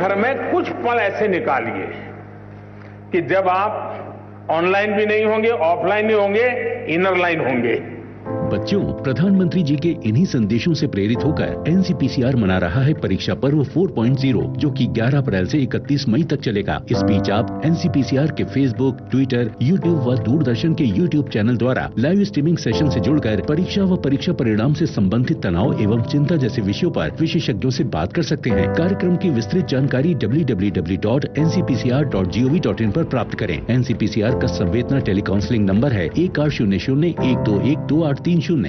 भर में कुछ पल ऐसे निकालिए कि जब आप ऑनलाइन भी नहीं होंगे ऑफलाइन भी होंगे इनर लाइन होंगे बच्चों प्रधानमंत्री जी के इन्हीं संदेशों से प्रेरित होकर एनसीपीसीआर मना रहा है परीक्षा पर्व 4.0 जो कि 11 अप्रैल से 31 मई तक चलेगा इस बीच आप एनसीपीसीआर के फेसबुक ट्विटर यूट्यूब व दूरदर्शन के यूट्यूब चैनल द्वारा लाइव स्ट्रीमिंग सेशन से जुड़कर परीक्षा व परीक्षा परिणाम से संबंधित तनाव एवं चिंता जैसे विषयों पर विशेषज्ञों से बात कर सकते हैं कार्यक्रम की विस्तृत जानकारी www.ncpcr.gov.in पर प्राप्त करें एनसीपीसीआर का संवेदना टेली काउंसलिंग नंबर है एक आठ शून्य शून्य एक दो एक दो आठ तीन शून्य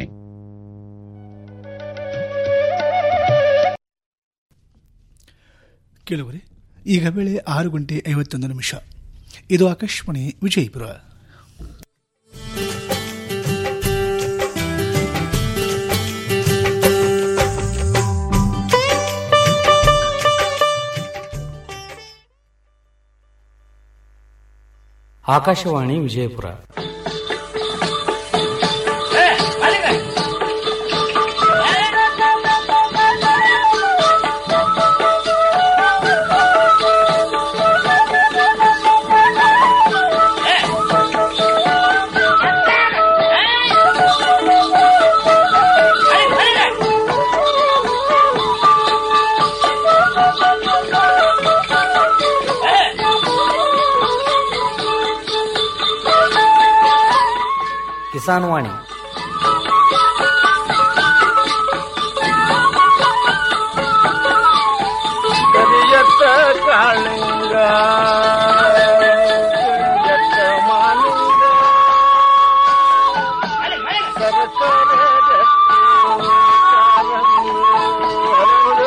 ಕೇಳುವರೆ ಈಗ ವೇಳೆ ಆರು ಗಂಟೆ ಐವತ್ತೊಂದು ನಿಮಿಷ ಇದು ಆಕಾಶವಾಣಿ ವಿಜಯಪುರ ಆಕಾಶವಾಣಿ ವಿಜಯಪುರ ಕಿಸಾನ್ ವಾಣಿ ಕರಿಯತ್ತ ಕಾಳಿಂಗ ಕರಿಯತ್ತ ಮಾಲಿಂಗ ಸರಸರ ಗಟ್ಟಿ ಕಾಲಂಗಿ ಹರಡು.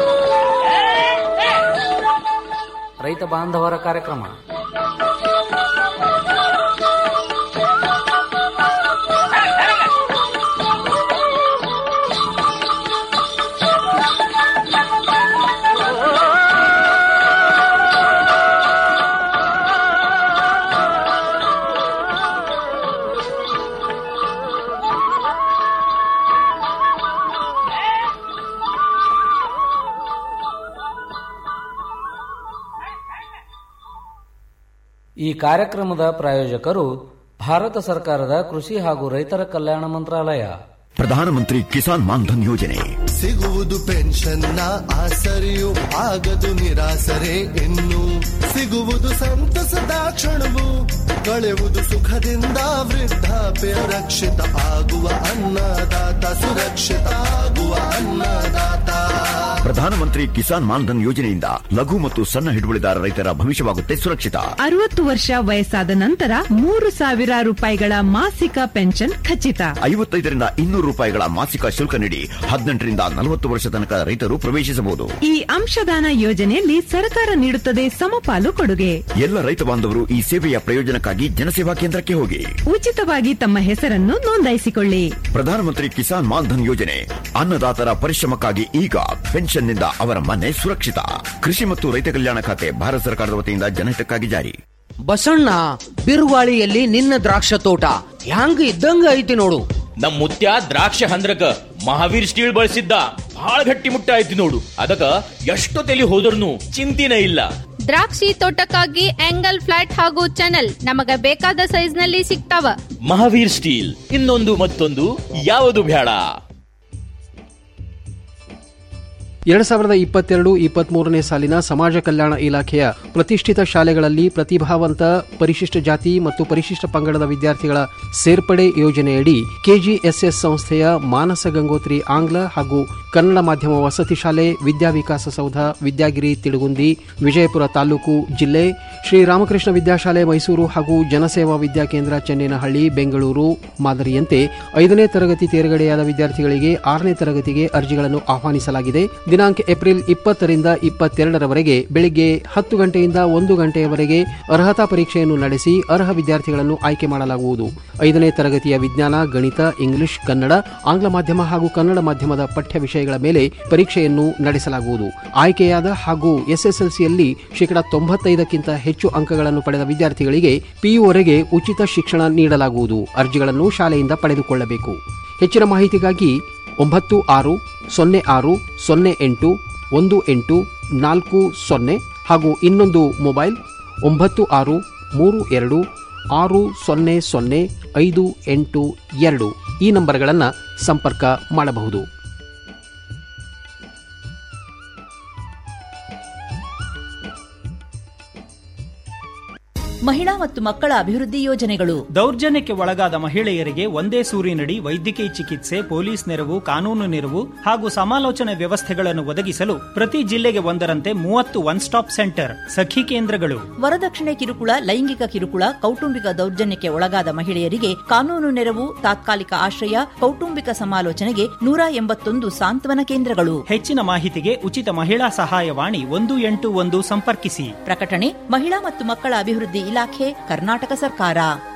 ರೈತ ಬಾಂಧವರ ಕಾರ್ಯಕ್ರಮ ಈ ಕಾರ್ಯಕ್ರಮದ ಪ್ರಾಯೋಜಕರು ಭಾರತ ಸರ್ಕಾರದ ಕೃಷಿ ಹಾಗೂ ರೈತರ ಕಲ್ಯಾಣ ಮಂತ್ರಾಲಯ ಪ್ರಧಾನಮಂತ್ರಿ ಕಿಸಾನ್ ಮಾನ್ಧನ್ ಯೋಜನೆ ಸಿಗುವುದು ಪೆನ್ಷನ್ನ ಆಸರೆಯು ಆಗದು ನಿರಾಸರೆ ಇನ್ನು ಸಿಗುವುದು ಸಂತಸದ ಕ್ಷಣವು ಕಳೆಯುವುದು ಸುಖದಿಂದ ವೃದ್ಧಾಪ್ಯ ರಕ್ಷಿತ ಆಗುವ ಅನ್ನದಾತ ಸುರಕ್ಷಿತ ಆಗುವ ಅನ್ನದಾತ ಪ್ರಧಾನಮಂತ್ರಿ ಕಿಸಾನ್ ಮಾನ್ಧನ್ ಯೋಜನೆಯಿಂದ ಲಘು ಮತ್ತು ಸಣ್ಣ ಹಿಡುವಳಿದಾರ ರೈತರ ಭವಿಷ್ಯವಾಗುತ್ತೆ ಸುರಕ್ಷಿತ ಅರವತ್ತು ವರ್ಷ ವಯಸ್ಸಾದ ನಂತರ ಮೂರು ಸಾವಿರ ರೂಪಾಯಿಗಳ ಮಾಸಿಕ ಪೆನ್ಷನ್ ಖಚಿತ ಐವತ್ತೈದರಿಂದ ಇನ್ನೂರು ರೂಪಾಯಿಗಳ ಮಾಸಿಕ ಶುಲ್ಕ ನೀಡಿ ಹದಿನೆಂಟರಿಂದ ನಲವತ್ತು ವರ್ಷ ತನಕ ರೈತರು ಪ್ರವೇಶಿಸಬಹುದು ಈ ಅಂಶದಾನ ಯೋಜನೆಯಲ್ಲಿ ಸರ್ಕಾರ ನೀಡುತ್ತದೆ ಸಮಪಾಲು ಕೊಡುಗೆ ಎಲ್ಲ ರೈತ ಬಾಂಧವರು ಈ ಸೇವೆಯ ಪ್ರಯೋಜನಕ್ಕಾಗಿ ಜನಸೇವಾ ಕೇಂದ್ರಕ್ಕೆ ಹೋಗಿ ಉಚಿತವಾಗಿ ತಮ್ಮ ಹೆಸರನ್ನು ನೋಂದಾಯಿಸಿಕೊಳ್ಳಿ ಪ್ರಧಾನಮಂತ್ರಿ ಕಿಸಾನ್ ಮಾನ್ಧನ್ ಯೋಜನೆ ಅನ್ನದಾತರ ಪರಿಶ್ರಮಕ್ಕಾಗಿ ಈಗ ಪೆನ್ಷನ್ನಿಂದ ಅವರ ಮನೆ ಸುರಕ್ಷಿತ ಕೃಷಿ ಮತ್ತು ರೈತ ಕಲ್ಯಾಣ ಖಾತೆ ಭಾರತ ಸರ್ಕಾರದ ವತಿಯಿಂದ ಜನಹಿತಕ್ಕಾಗಿ ಜಾರಿ ಬಸಣ್ಣ ಬಿರುಗಾಳಿಯಲ್ಲಿ ನಿನ್ನ ದ್ರಾಕ್ಷ ತೋಟ ಹ್ಯಾಂಗ ಇದ್ದಂಗ ಐತಿ ನೋಡು ನಮ್ ಮುತ್ಯ ದ್ರಾಕ್ಷ ಹಂದ್ರಕ ಮಹಾವೀರ್ ಸ್ಟೀಲ್ ಬಳಸಿದ್ದ ಬಹಳ ಗಟ್ಟಿ ಮುಟ್ಟ ಐತಿ ನೋಡು ಅದಕ್ಕ ಎಷ್ಟು ತಲಿ ಹೋದ್ರೂ ಚಿಂತಿನ ಇಲ್ಲ ದ್ರಾಕ್ಷಿ ತೋಟಕ್ಕಾಗಿ ಆಂಗಲ್ ಫ್ಲಾಟ್ ಹಾಗೂ ಚಾನಲ್ ನಮಗ ಬೇಕಾದ ಸೈಜ್ ನಲ್ಲಿ ಸಿಗ್ತಾವ ಮಹಾವೀರ್ ಸ್ಟೀಲ್ ಇನ್ನೊಂದು ಮತ್ತೊಂದು ಯಾವುದು ಬೇಡ ಎರಡು ಸಾವಿರದ ಇಪ್ಪತ್ತೆರಡು ಇಪ್ಪತ್ಮೂರನೇ ಸಾಲಿನ ಸಮಾಜ ಕಲ್ಯಾಣ ಇಲಾಖೆಯ ಪ್ರತಿಷ್ಠಿತ ಶಾಲೆಗಳಲ್ಲಿ ಪ್ರತಿಭಾವಂತ ಪರಿಶಿಷ್ಟ ಜಾತಿ ಮತ್ತು ಪರಿಶಿಷ್ಟ ಪಂಗಡದ ವಿದ್ಯಾರ್ಥಿಗಳ ಸೇರ್ಪಡೆ ಯೋಜನೆಯಡಿ ಕೆಜಿಎಸ್ಎಸ್ ಸಂಸ್ಥೆಯ ಮಾನಸ ಗಂಗೋತ್ರಿ ಆಂಗ್ಲ ಹಾಗೂ ಕನ್ನಡ ಮಾಧ್ಯಮ ವಸತಿ ಶಾಲೆ ವಿದ್ಯಾವಿಕಾಸ ಸೌಧ ವಿದ್ಯಾಗಿರಿ ತಿಡುಗುಂದಿ ವಿಜಯಪುರ ತಾಲೂಕು ಜಿಲ್ಲೆ ಶ್ರೀರಾಮಕೃಷ್ಣ ವಿದ್ಯಾಶಾಲೆ ಮೈಸೂರು ಹಾಗೂ ಜನಸೇವಾ ವಿದ್ಯಾಕೇಂದ್ರ ಚೆನ್ನೇನಹಳ್ಳಿ ಬೆಂಗಳೂರು ಮಾದರಿಯಂತೆ ಐದನೇ ತರಗತಿ ತೇರ್ಗಡೆಯಾದ ವಿದ್ಯಾರ್ಥಿಗಳಿಗೆ ಆರನೇ ತರಗತಿಗೆ ಅರ್ಜಿಗಳನ್ನು ಆಹ್ವಾನಿಸಲಾಗಿದೆ ದಿನಾಂಕ ಏಪ್ರಿಲ್ ಇಪ್ಪತ್ತರಿಂದ ಇಪ್ಪತ್ತೆರಡರವರೆಗೆ ಬೆಳಿಗ್ಗೆ ಹತ್ತು ಗಂಟೆಯಿಂದ ಒಂದು ಗಂಟೆಯವರೆಗೆ ಅರ್ಹತಾ ಪರೀಕ್ಷೆಯನ್ನು ನಡೆಸಿ ಅರ್ಹ ವಿದ್ಯಾರ್ಥಿಗಳನ್ನು ಆಯ್ಕೆ ಮಾಡಲಾಗುವುದು ಐದನೇ ತರಗತಿಯ ವಿಜ್ಞಾನ ಗಣಿತ ಇಂಗ್ಲಿಷ್ ಕನ್ನಡ ಆಂಗ್ಲ ಮಾಧ್ಯಮ ಹಾಗೂ ಕನ್ನಡ ಮಾಧ್ಯಮದ ಪಠ್ಯ ವಿಷಯಗಳ ಮೇಲೆ ಪರೀಕ್ಷೆಯನ್ನು ನಡೆಸಲಾಗುವುದು ಆಯ್ಕೆಯಾದ ಹಾಗೂ ಎಸ್ಎಸ್ಎಲ್ಸಿಯಲ್ಲಿ ಶೇಕಡಾ ತೊಂಬತ್ತೈದಕ್ಕಿಂತ ಹೆಚ್ಚು ಅಂಕಗಳನ್ನು ಪಡೆದ ವಿದ್ಯಾರ್ಥಿಗಳಿಗೆ ಪಿಯುವರೆಗೆ ಉಚಿತ ಶಿಕ್ಷಣ ನೀಡಲಾಗುವುದು ಅರ್ಜಿಗಳನ್ನು ಶಾಲೆಯಿಂದ ಪಡೆದುಕೊಳ್ಳಬೇಕು ಹೆಚ್ಚಿನ ಮಾಹಿತಿಗಾಗಿ ಒಂಬತ್ತು ಆರು ಸೊನ್ನೆ ಆರು ಸೊನ್ನೆ ಎಂಟು ಒಂದು ಎಂಟು ನಾಲ್ಕು ಸೊನ್ನೆ ಹಾಗೂ ಇನ್ನೊಂದು ಮೊಬೈಲ್ ಒಂಬತ್ತು ಆರು ಮೂರು ಎರಡು ಆರು ಸೊನ್ನೆ ಸೊನ್ನೆ ಐದು ಎಂಟು ಎರಡು ಈ ನಂಬರ್ಗಳನ್ನು ಸಂಪರ್ಕ ಮಾಡಬಹುದು ಮಹಿಳಾ ಮತ್ತು ಮಕ್ಕಳ ಅಭಿವೃದ್ಧಿ ಯೋಜನೆಗಳು ದೌರ್ಜನ್ಯಕ್ಕೆ ಒಳಗಾದ ಮಹಿಳೆಯರಿಗೆ ಒಂದೇ ಸೂರಿನಡಿ ವೈದ್ಯಕೀಯ ಚಿಕಿತ್ಸೆ ಪೊಲೀಸ್ ನೆರವು ಕಾನೂನು ನೆರವು ಹಾಗೂ ಸಮಾಲೋಚನೆ ವ್ಯವಸ್ಥೆಗಳನ್ನು ಒದಗಿಸಲು ಪ್ರತಿ ಜಿಲ್ಲೆಗೆ ಒಂದರಂತೆ ಮೂವತ್ತು ಒನ್ ಸ್ಟಾಪ್ ಸೆಂಟರ್ ಸಖಿ ಕೇಂದ್ರಗಳು ವರದಕ್ಷಿಣೆ ಕಿರುಕುಳ ಲೈಂಗಿಕ ಕಿರುಕುಳ ಕೌಟುಂಬಿಕ ದೌರ್ಜನ್ಯಕ್ಕೆ ಒಳಗಾದ ಮಹಿಳೆಯರಿಗೆ ಕಾನೂನು ನೆರವು ತಾತ್ಕಾಲಿಕ ಆಶ್ರಯ ಕೌಟುಂಬಿಕ ಸಮಾಲೋಚನೆಗೆ ನೂರ ಎಂಬತ್ತೊಂದು ಸಾಂತ್ವನ ಕೇಂದ್ರಗಳು ಹೆಚ್ಚಿನ ಮಾಹಿತಿಗೆ ಉಚಿತ ಮಹಿಳಾ ಸಹಾಯವಾಣಿ ಒಂದು ಎಂಟು ಒಂದು ಸಂಪರ್ಕಿಸಿ ಪ್ರಕಟಣೆ ಮಹಿಳಾ ಮತ್ತು ಮಕ್ಕಳ ಅಭಿವೃದ್ಧಿ ಇಲಾಖೆ ಕರ್ನಾಟಕ ಸರ್ಕಾರ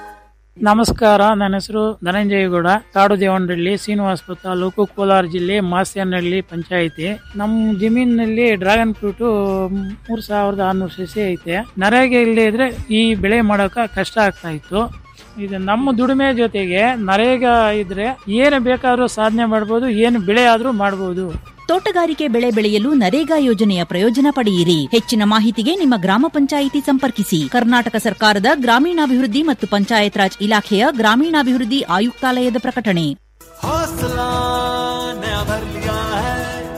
ನಮಸ್ಕಾರ ನನ್ನ ಹೆಸರು ಧನಂಜಯಗೌಡ ಕಾಡು ದೇವನಹಳ್ಳಿ ಶ್ರೀನಿವಾಸಪುರ ತಾಲೂಕು ಕೋಲಾರ ಜಿಲ್ಲೆ ಮಾಸ್ಯನಹಳ್ಳಿ ಪಂಚಾಯಿತಿ ನಮ್ಮ ಜಮೀನಿನಲ್ಲಿ ಡ್ರ್ಯಾಗನ್ ಫ್ರೂಟ್ ಮೂರ್ ಸಾವಿರದ ಆರ್ನೂರು ಸಸಿ ಐತೆ ನರೇಗೆ ಇಲ್ಲದೆ ಇದ್ರೆ ಈ ಬೆಳೆ ಮಾಡೋಕ ಕಷ್ಟ ಆಗ್ತಾ ಇತ್ತು ಇದು ನಮ್ಮ ದುಡಿಮೆ ಜೊತೆಗೆ ನರೇಗ ಇದ್ರೆ ಏನು ಬೇಕಾದ್ರೂ ಸಾಧನೆ ಮಾಡ್ಬೋದು ಏನು ಬೆಳೆ ಆದ್ರೂ ಮಾಡ್ಬೋದು ತೋಟಗಾರಿಕೆ ಬೆಳೆ ಬೆಳೆಯಲು ನರೇಗಾ ಯೋಜನೆಯ ಪ್ರಯೋಜನ ಪಡೆಯಿರಿ ಹೆಚ್ಚಿನ ಮಾಹಿತಿಗೆ ನಿಮ್ಮ ಗ್ರಾಮ ಪಂಚಾಯಿತಿ ಸಂಪರ್ಕಿಸಿ ಕರ್ನಾಟಕ ಸರ್ಕಾರದ ಗ್ರಾಮೀಣಾಭಿವೃದ್ಧಿ ಮತ್ತು ಪಂಚಾಯತ್ ರಾಜ್ ಇಲಾಖೆಯ ಗ್ರಾಮೀಣಾಭಿವೃದ್ಧಿ ಆಯುಕ್ತಾಲಯದ ಪ್ರಕಟಣೆ हौसला नया भर लिया है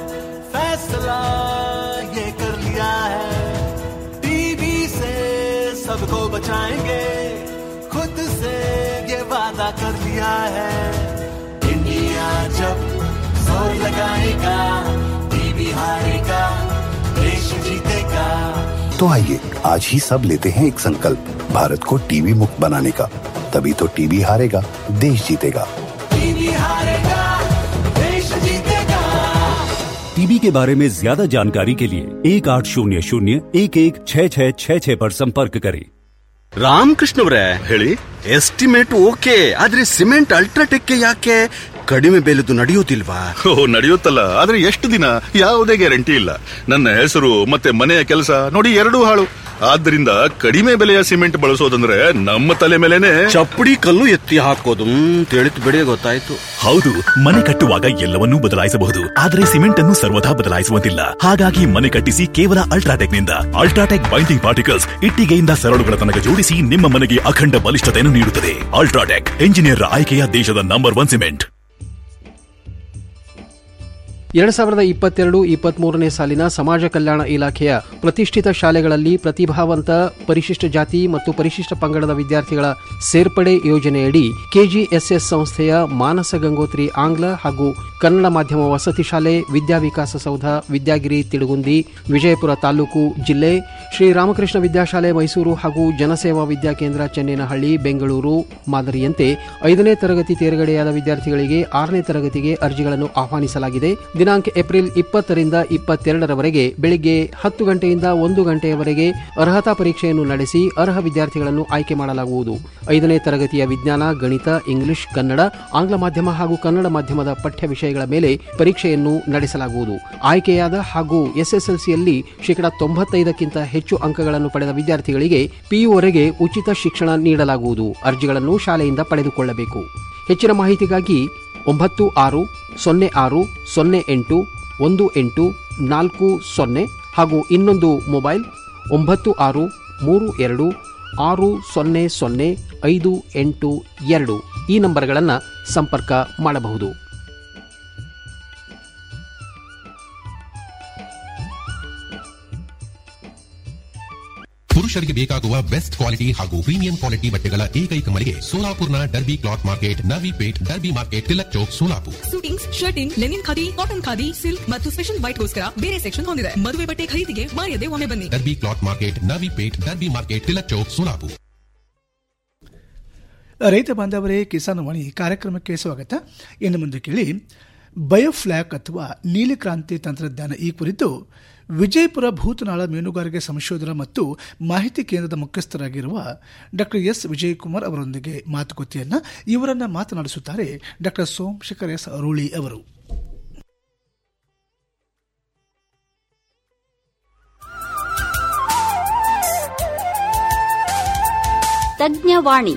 फैसला ये कर लिया है टीवी से सबको बचाएंगे खुद से ये वादा कर लिया है इंडिया जब जोर लगाएगा टीवी हारेगा देश जीतेगा तो आइए आज ही सब लेते हैं एक संकल्प भारत को टीवी मुक्त बनाने का तभी तो टीवी हारेगा देश जीतेगा टीवी हारेगा देश जीतेगा टीबी के बारे में ज्यादा जानकारी के लिए एक आठ शून्य शून्य एक एक छः छः छः छः पर संपर्क करें ರಾಮಕೃಷ್ಣವ್ರೆ ಹೇಳಿ ಎಸ್ಟಿಮೇಟ್ ಓಕೆ ಆದ್ರೆ ಸಿಮೆಂಟ್ ಅಲ್ಟ್ರಾಟೆಕ್ ಯಾಕೆ ಕಡಿಮೆ ಬೆಲೆದು ನಡೆಯೋದಿಲ್ವಾ ಓ ನಡೆಯುತ್ತಲ್ಲ ಆದ್ರೆ ಎಷ್ಟು ದಿನ ಯಾವುದೇ ಗ್ಯಾರಂಟಿ ಇಲ್ಲ ನನ್ನ ಹೆಸರು ಮತ್ತೆ ಮನೆಯ ಕೆಲಸ ನೋಡಿ ಎರಡೂ ಹಾಳು ಆದ್ದರಿಂದ ಕಡಿಮೆ ಬೆಲೆಯ ಸಿಮೆಂಟ್ ಬಳಸೋದಂದ್ರೆ ನಮ್ಮ ತಲೆ ಮೇಲೆನೆ ಚಪ್ಪಡಿ ಕಲ್ಲು ಎತ್ತಿ ಹಾಕೋದು ತಿಳಿತು ಬಿಡಿ ಗೊತ್ತಾಯ್ತು ಹೌದು ಮನೆ ಕಟ್ಟುವಾಗ ಎಲ್ಲವನ್ನೂ ಬದಲಾಯಿಸಬಹುದು ಆದರೆ ಸಿಮೆಂಟ್ ಅನ್ನು ಸರ್ವದಾ ಬದಲಾಯಿಸುವಂತಿಲ್ಲ ಹಾಗಾಗಿ ಮನೆ ಕಟ್ಟಿಸಿ ಕೇವಲ ಅಲ್ಟ್ರಾಟೆಕ್ ನಿಂದ ಅಲ್ಟ್ರಾಟೆಕ್ ಬೈಂಡಿಂಗ್ ಪಾರ್ಟಿಕಲ್ಸ್ ಇಟ್ಟಿಗೆಯಿಂದ ಸರಳುಗಳ ತನಕ ಜೋಡಿಸಿ ನಿಮ್ಮ ಮನೆಗೆ ಅಖಂಡ ಬಲಿಷ್ಠತೆಯನ್ನು ನೀಡುತ್ತದೆ ಅಲ್ಟ್ರಾಟೆಕ್ ಎಂಜಿನಿಯರ್ ಆಯ್ಕೆಯ ದೇಶದ ನಂಬರ್ ಒನ್ ಸಿಮೆಂಟ್ ಎರಡು ಸಾವಿರದ ಇಪ್ಪತ್ತೆರಡು ಇಪ್ಪತ್ಮೂರನೇ ಸಾಲಿನ ಸಮಾಜ ಕಲ್ಯಾಣ ಇಲಾಖೆಯ ಪ್ರತಿಷ್ಠಿತ ಶಾಲೆಗಳಲ್ಲಿ ಪ್ರತಿಭಾವಂತ ಪರಿಶಿಷ್ಟ ಜಾತಿ ಮತ್ತು ಪರಿಶಿಷ್ಟ ಪಂಗಡದ ವಿದ್ಯಾರ್ಥಿಗಳ ಸೇರ್ಪಡೆ ಯೋಜನೆಯಡಿ ಕೆಜಿಎಸ್ಎಸ್ ಸಂಸ್ಥೆಯ ಮಾನಸ ಗಂಗೋತ್ರಿ ಆಂಗ್ಲ ಹಾಗೂ ಕನ್ನಡ ಮಾಧ್ಯಮ ವಸತಿ ಶಾಲೆ ವಿದ್ಯಾವಿಕಾಸ ಸೌಧ ವಿದ್ಯಾಗಿರಿ ತಿಡುಗುಂದಿ ವಿಜಯಪುರ ತಾಲೂಕು ಜಿಲ್ಲೆ ಶ್ರೀರಾಮಕೃಷ್ಣ ವಿದ್ಯಾಶಾಲೆ ಮೈಸೂರು ಹಾಗೂ ಜನಸೇವಾ ವಿದ್ಯಾಕೇಂದ್ರ ಚೆನ್ನೇನಹಳ್ಳಿ ಬೆಂಗಳೂರು ಮಾದರಿಯಂತೆ ಐದನೇ ತರಗತಿ ತೇರ್ಗಡೆಯಾದ ವಿದ್ಯಾರ್ಥಿಗಳಿಗೆ ಆರನೇ ತರಗತಿಗೆ ಅರ್ಜಿಗಳನ್ನು ಆಹ್ವಾನಿಸಲಾಗಿದೆ ದಿನಾಂಕ ಏಪ್ರಿಲ್ ಇಪ್ಪತ್ತರಿಂದ ಇಪ್ಪತ್ತೆರಡರವರೆಗೆ ಬೆಳಿಗ್ಗೆ ಹತ್ತು ಗಂಟೆಯಿಂದ ಒಂದು ಗಂಟೆಯವರೆಗೆ ಅರ್ಹತಾ ಪರೀಕ್ಷೆಯನ್ನು ನಡೆಸಿ ಅರ್ಹ ವಿದ್ಯಾರ್ಥಿಗಳನ್ನು ಆಯ್ಕೆ ಮಾಡಲಾಗುವುದು ಐದನೇ ತರಗತಿಯ ವಿಜ್ಞಾನ ಗಣಿತ ಇಂಗ್ಲಿಷ್ ಕನ್ನಡ ಆಂಗ್ಲ ಮಾಧ್ಯಮ ಹಾಗೂ ಕನ್ನಡ ಮಾಧ್ಯಮದ ಪಠ್ಯ ವಿಷಯಗಳ ಮೇಲೆ ಪರೀಕ್ಷೆಯನ್ನು ನಡೆಸಲಾಗುವುದು ಆಯ್ಕೆಯಾದ ಹಾಗೂ ಎಸ್ಎಸ್ಎಲ್ಸಿಯಲ್ಲಿ ಶೇಕಡಾ ತೊಂಬತ್ತೈದಕ್ಕಿಂತ ಹೆಚ್ಚು ಅಂಕಗಳನ್ನು ಪಡೆದ ವಿದ್ಯಾರ್ಥಿಗಳಿಗೆ ಪಿಯುವರೆಗೆ ಉಚಿತ ಶಿಕ್ಷಣ ನೀಡಲಾಗುವುದು ಅರ್ಜಿಗಳನ್ನು ಶಾಲೆಯಿಂದ ಪಡೆದುಕೊಳ್ಳಬೇಕು ಹೆಚ್ಚಿನ ಮಾಹಿತಿಗಾಗಿ ಒಂಬತ್ತು ಆರು ಸೊನ್ನೆ ಆರು ಸೊನ್ನೆ ಎಂಟು ಒಂದು ಎಂಟು ನಾಲ್ಕು ಸೊನ್ನೆ ಹಾಗೂ ಇನ್ನೊಂದು ಮೊಬೈಲ್ ಒಂಬತ್ತು ಆರು ಮೂರು ಎರಡು ಆರು ಸೊನ್ನೆ ಸೊನ್ನೆ ಐದು ಎಂಟು ಎರಡು ಈ ನಂಬರ್ಗಳನ್ನು ಸಂಪರ್ಕ ಮಾಡಬಹುದು ಪುರುಷರಿಗೆ ಬೇಕಾಗುವ ಬೆಸ್ಟ್ ಕ್ವಾಲಿಟಿ ಹಾಗೂ ಪ್ರೀಮಿಯಂ ಕ್ವಾಲಿಟಿ ಬಟ್ಟೆಗಳ ಏಕೈಕ ಮಳಿಗೆ ಸೋಲಾಪುರ್ನ Derby cloth market Navi Peth Derby market Tilak Chowk Solapur suitings shirting linen khadi cotton khadi silk ಮತ್ತು ಸ್ಪೆಷಲ್ ವೈಟ್ಗೋಸ್ಕರ ಬೇರೆ ಸೆಕ್ಷನ್ ಹೊಂದಿದೆ ಮದುವೆ ಬಟ್ಟೆ ಖರೀದಿಗೆ ಮಾಯದೆ ಒಮ್ಮೆ ಬನ್ನಿ Derby cloth market Navi Peth Derby market Tilak Chowk Solapur ರೈತ ಬಾಂಧವರೇ ಕಿಸಾನ್ ವಾಣಿ ಕಾರ್ಯಕ್ರಮಕ್ಕೆ ಸ್ವಾಗತ ಇನ್ನು ಮುಂದೆ ಕೇಳಿ ಬಯೋಫ್ಲಾಕ್ ಅಥವಾ ನೀಲಿಕ್ರಾಂತಿ ತಂತ್ರಜ್ಞಾನ ಈ ಕುರಿತು ವಿಜಯಪುರ ಭೂತನಾಳ ಮೀನುಗಾರಿಕೆ ಸಂಶೋಧನಾ ಮತ್ತು ಮಾಹಿತಿ ಕೇಂದ್ರದ ಮುಖ್ಯಸ್ಥರಾಗಿರುವ ಡಾಕ್ಟರ್ ಎಸ್ ವಿಜಯಕುಮಾರ್ ಅವರೊಂದಿಗೆ ಮಾತುಕತೆಯನ್ನ ಇವರನ್ನ ಮಾತನಾಡಿಸುತ್ತಾರೆ ಡಾಕ್ಟರ್ ಸೋಮಶೇಖರ್ ಎಸ್ ಅರುಳಿ ಅವರು ತಜ್ಞವಾಣಿ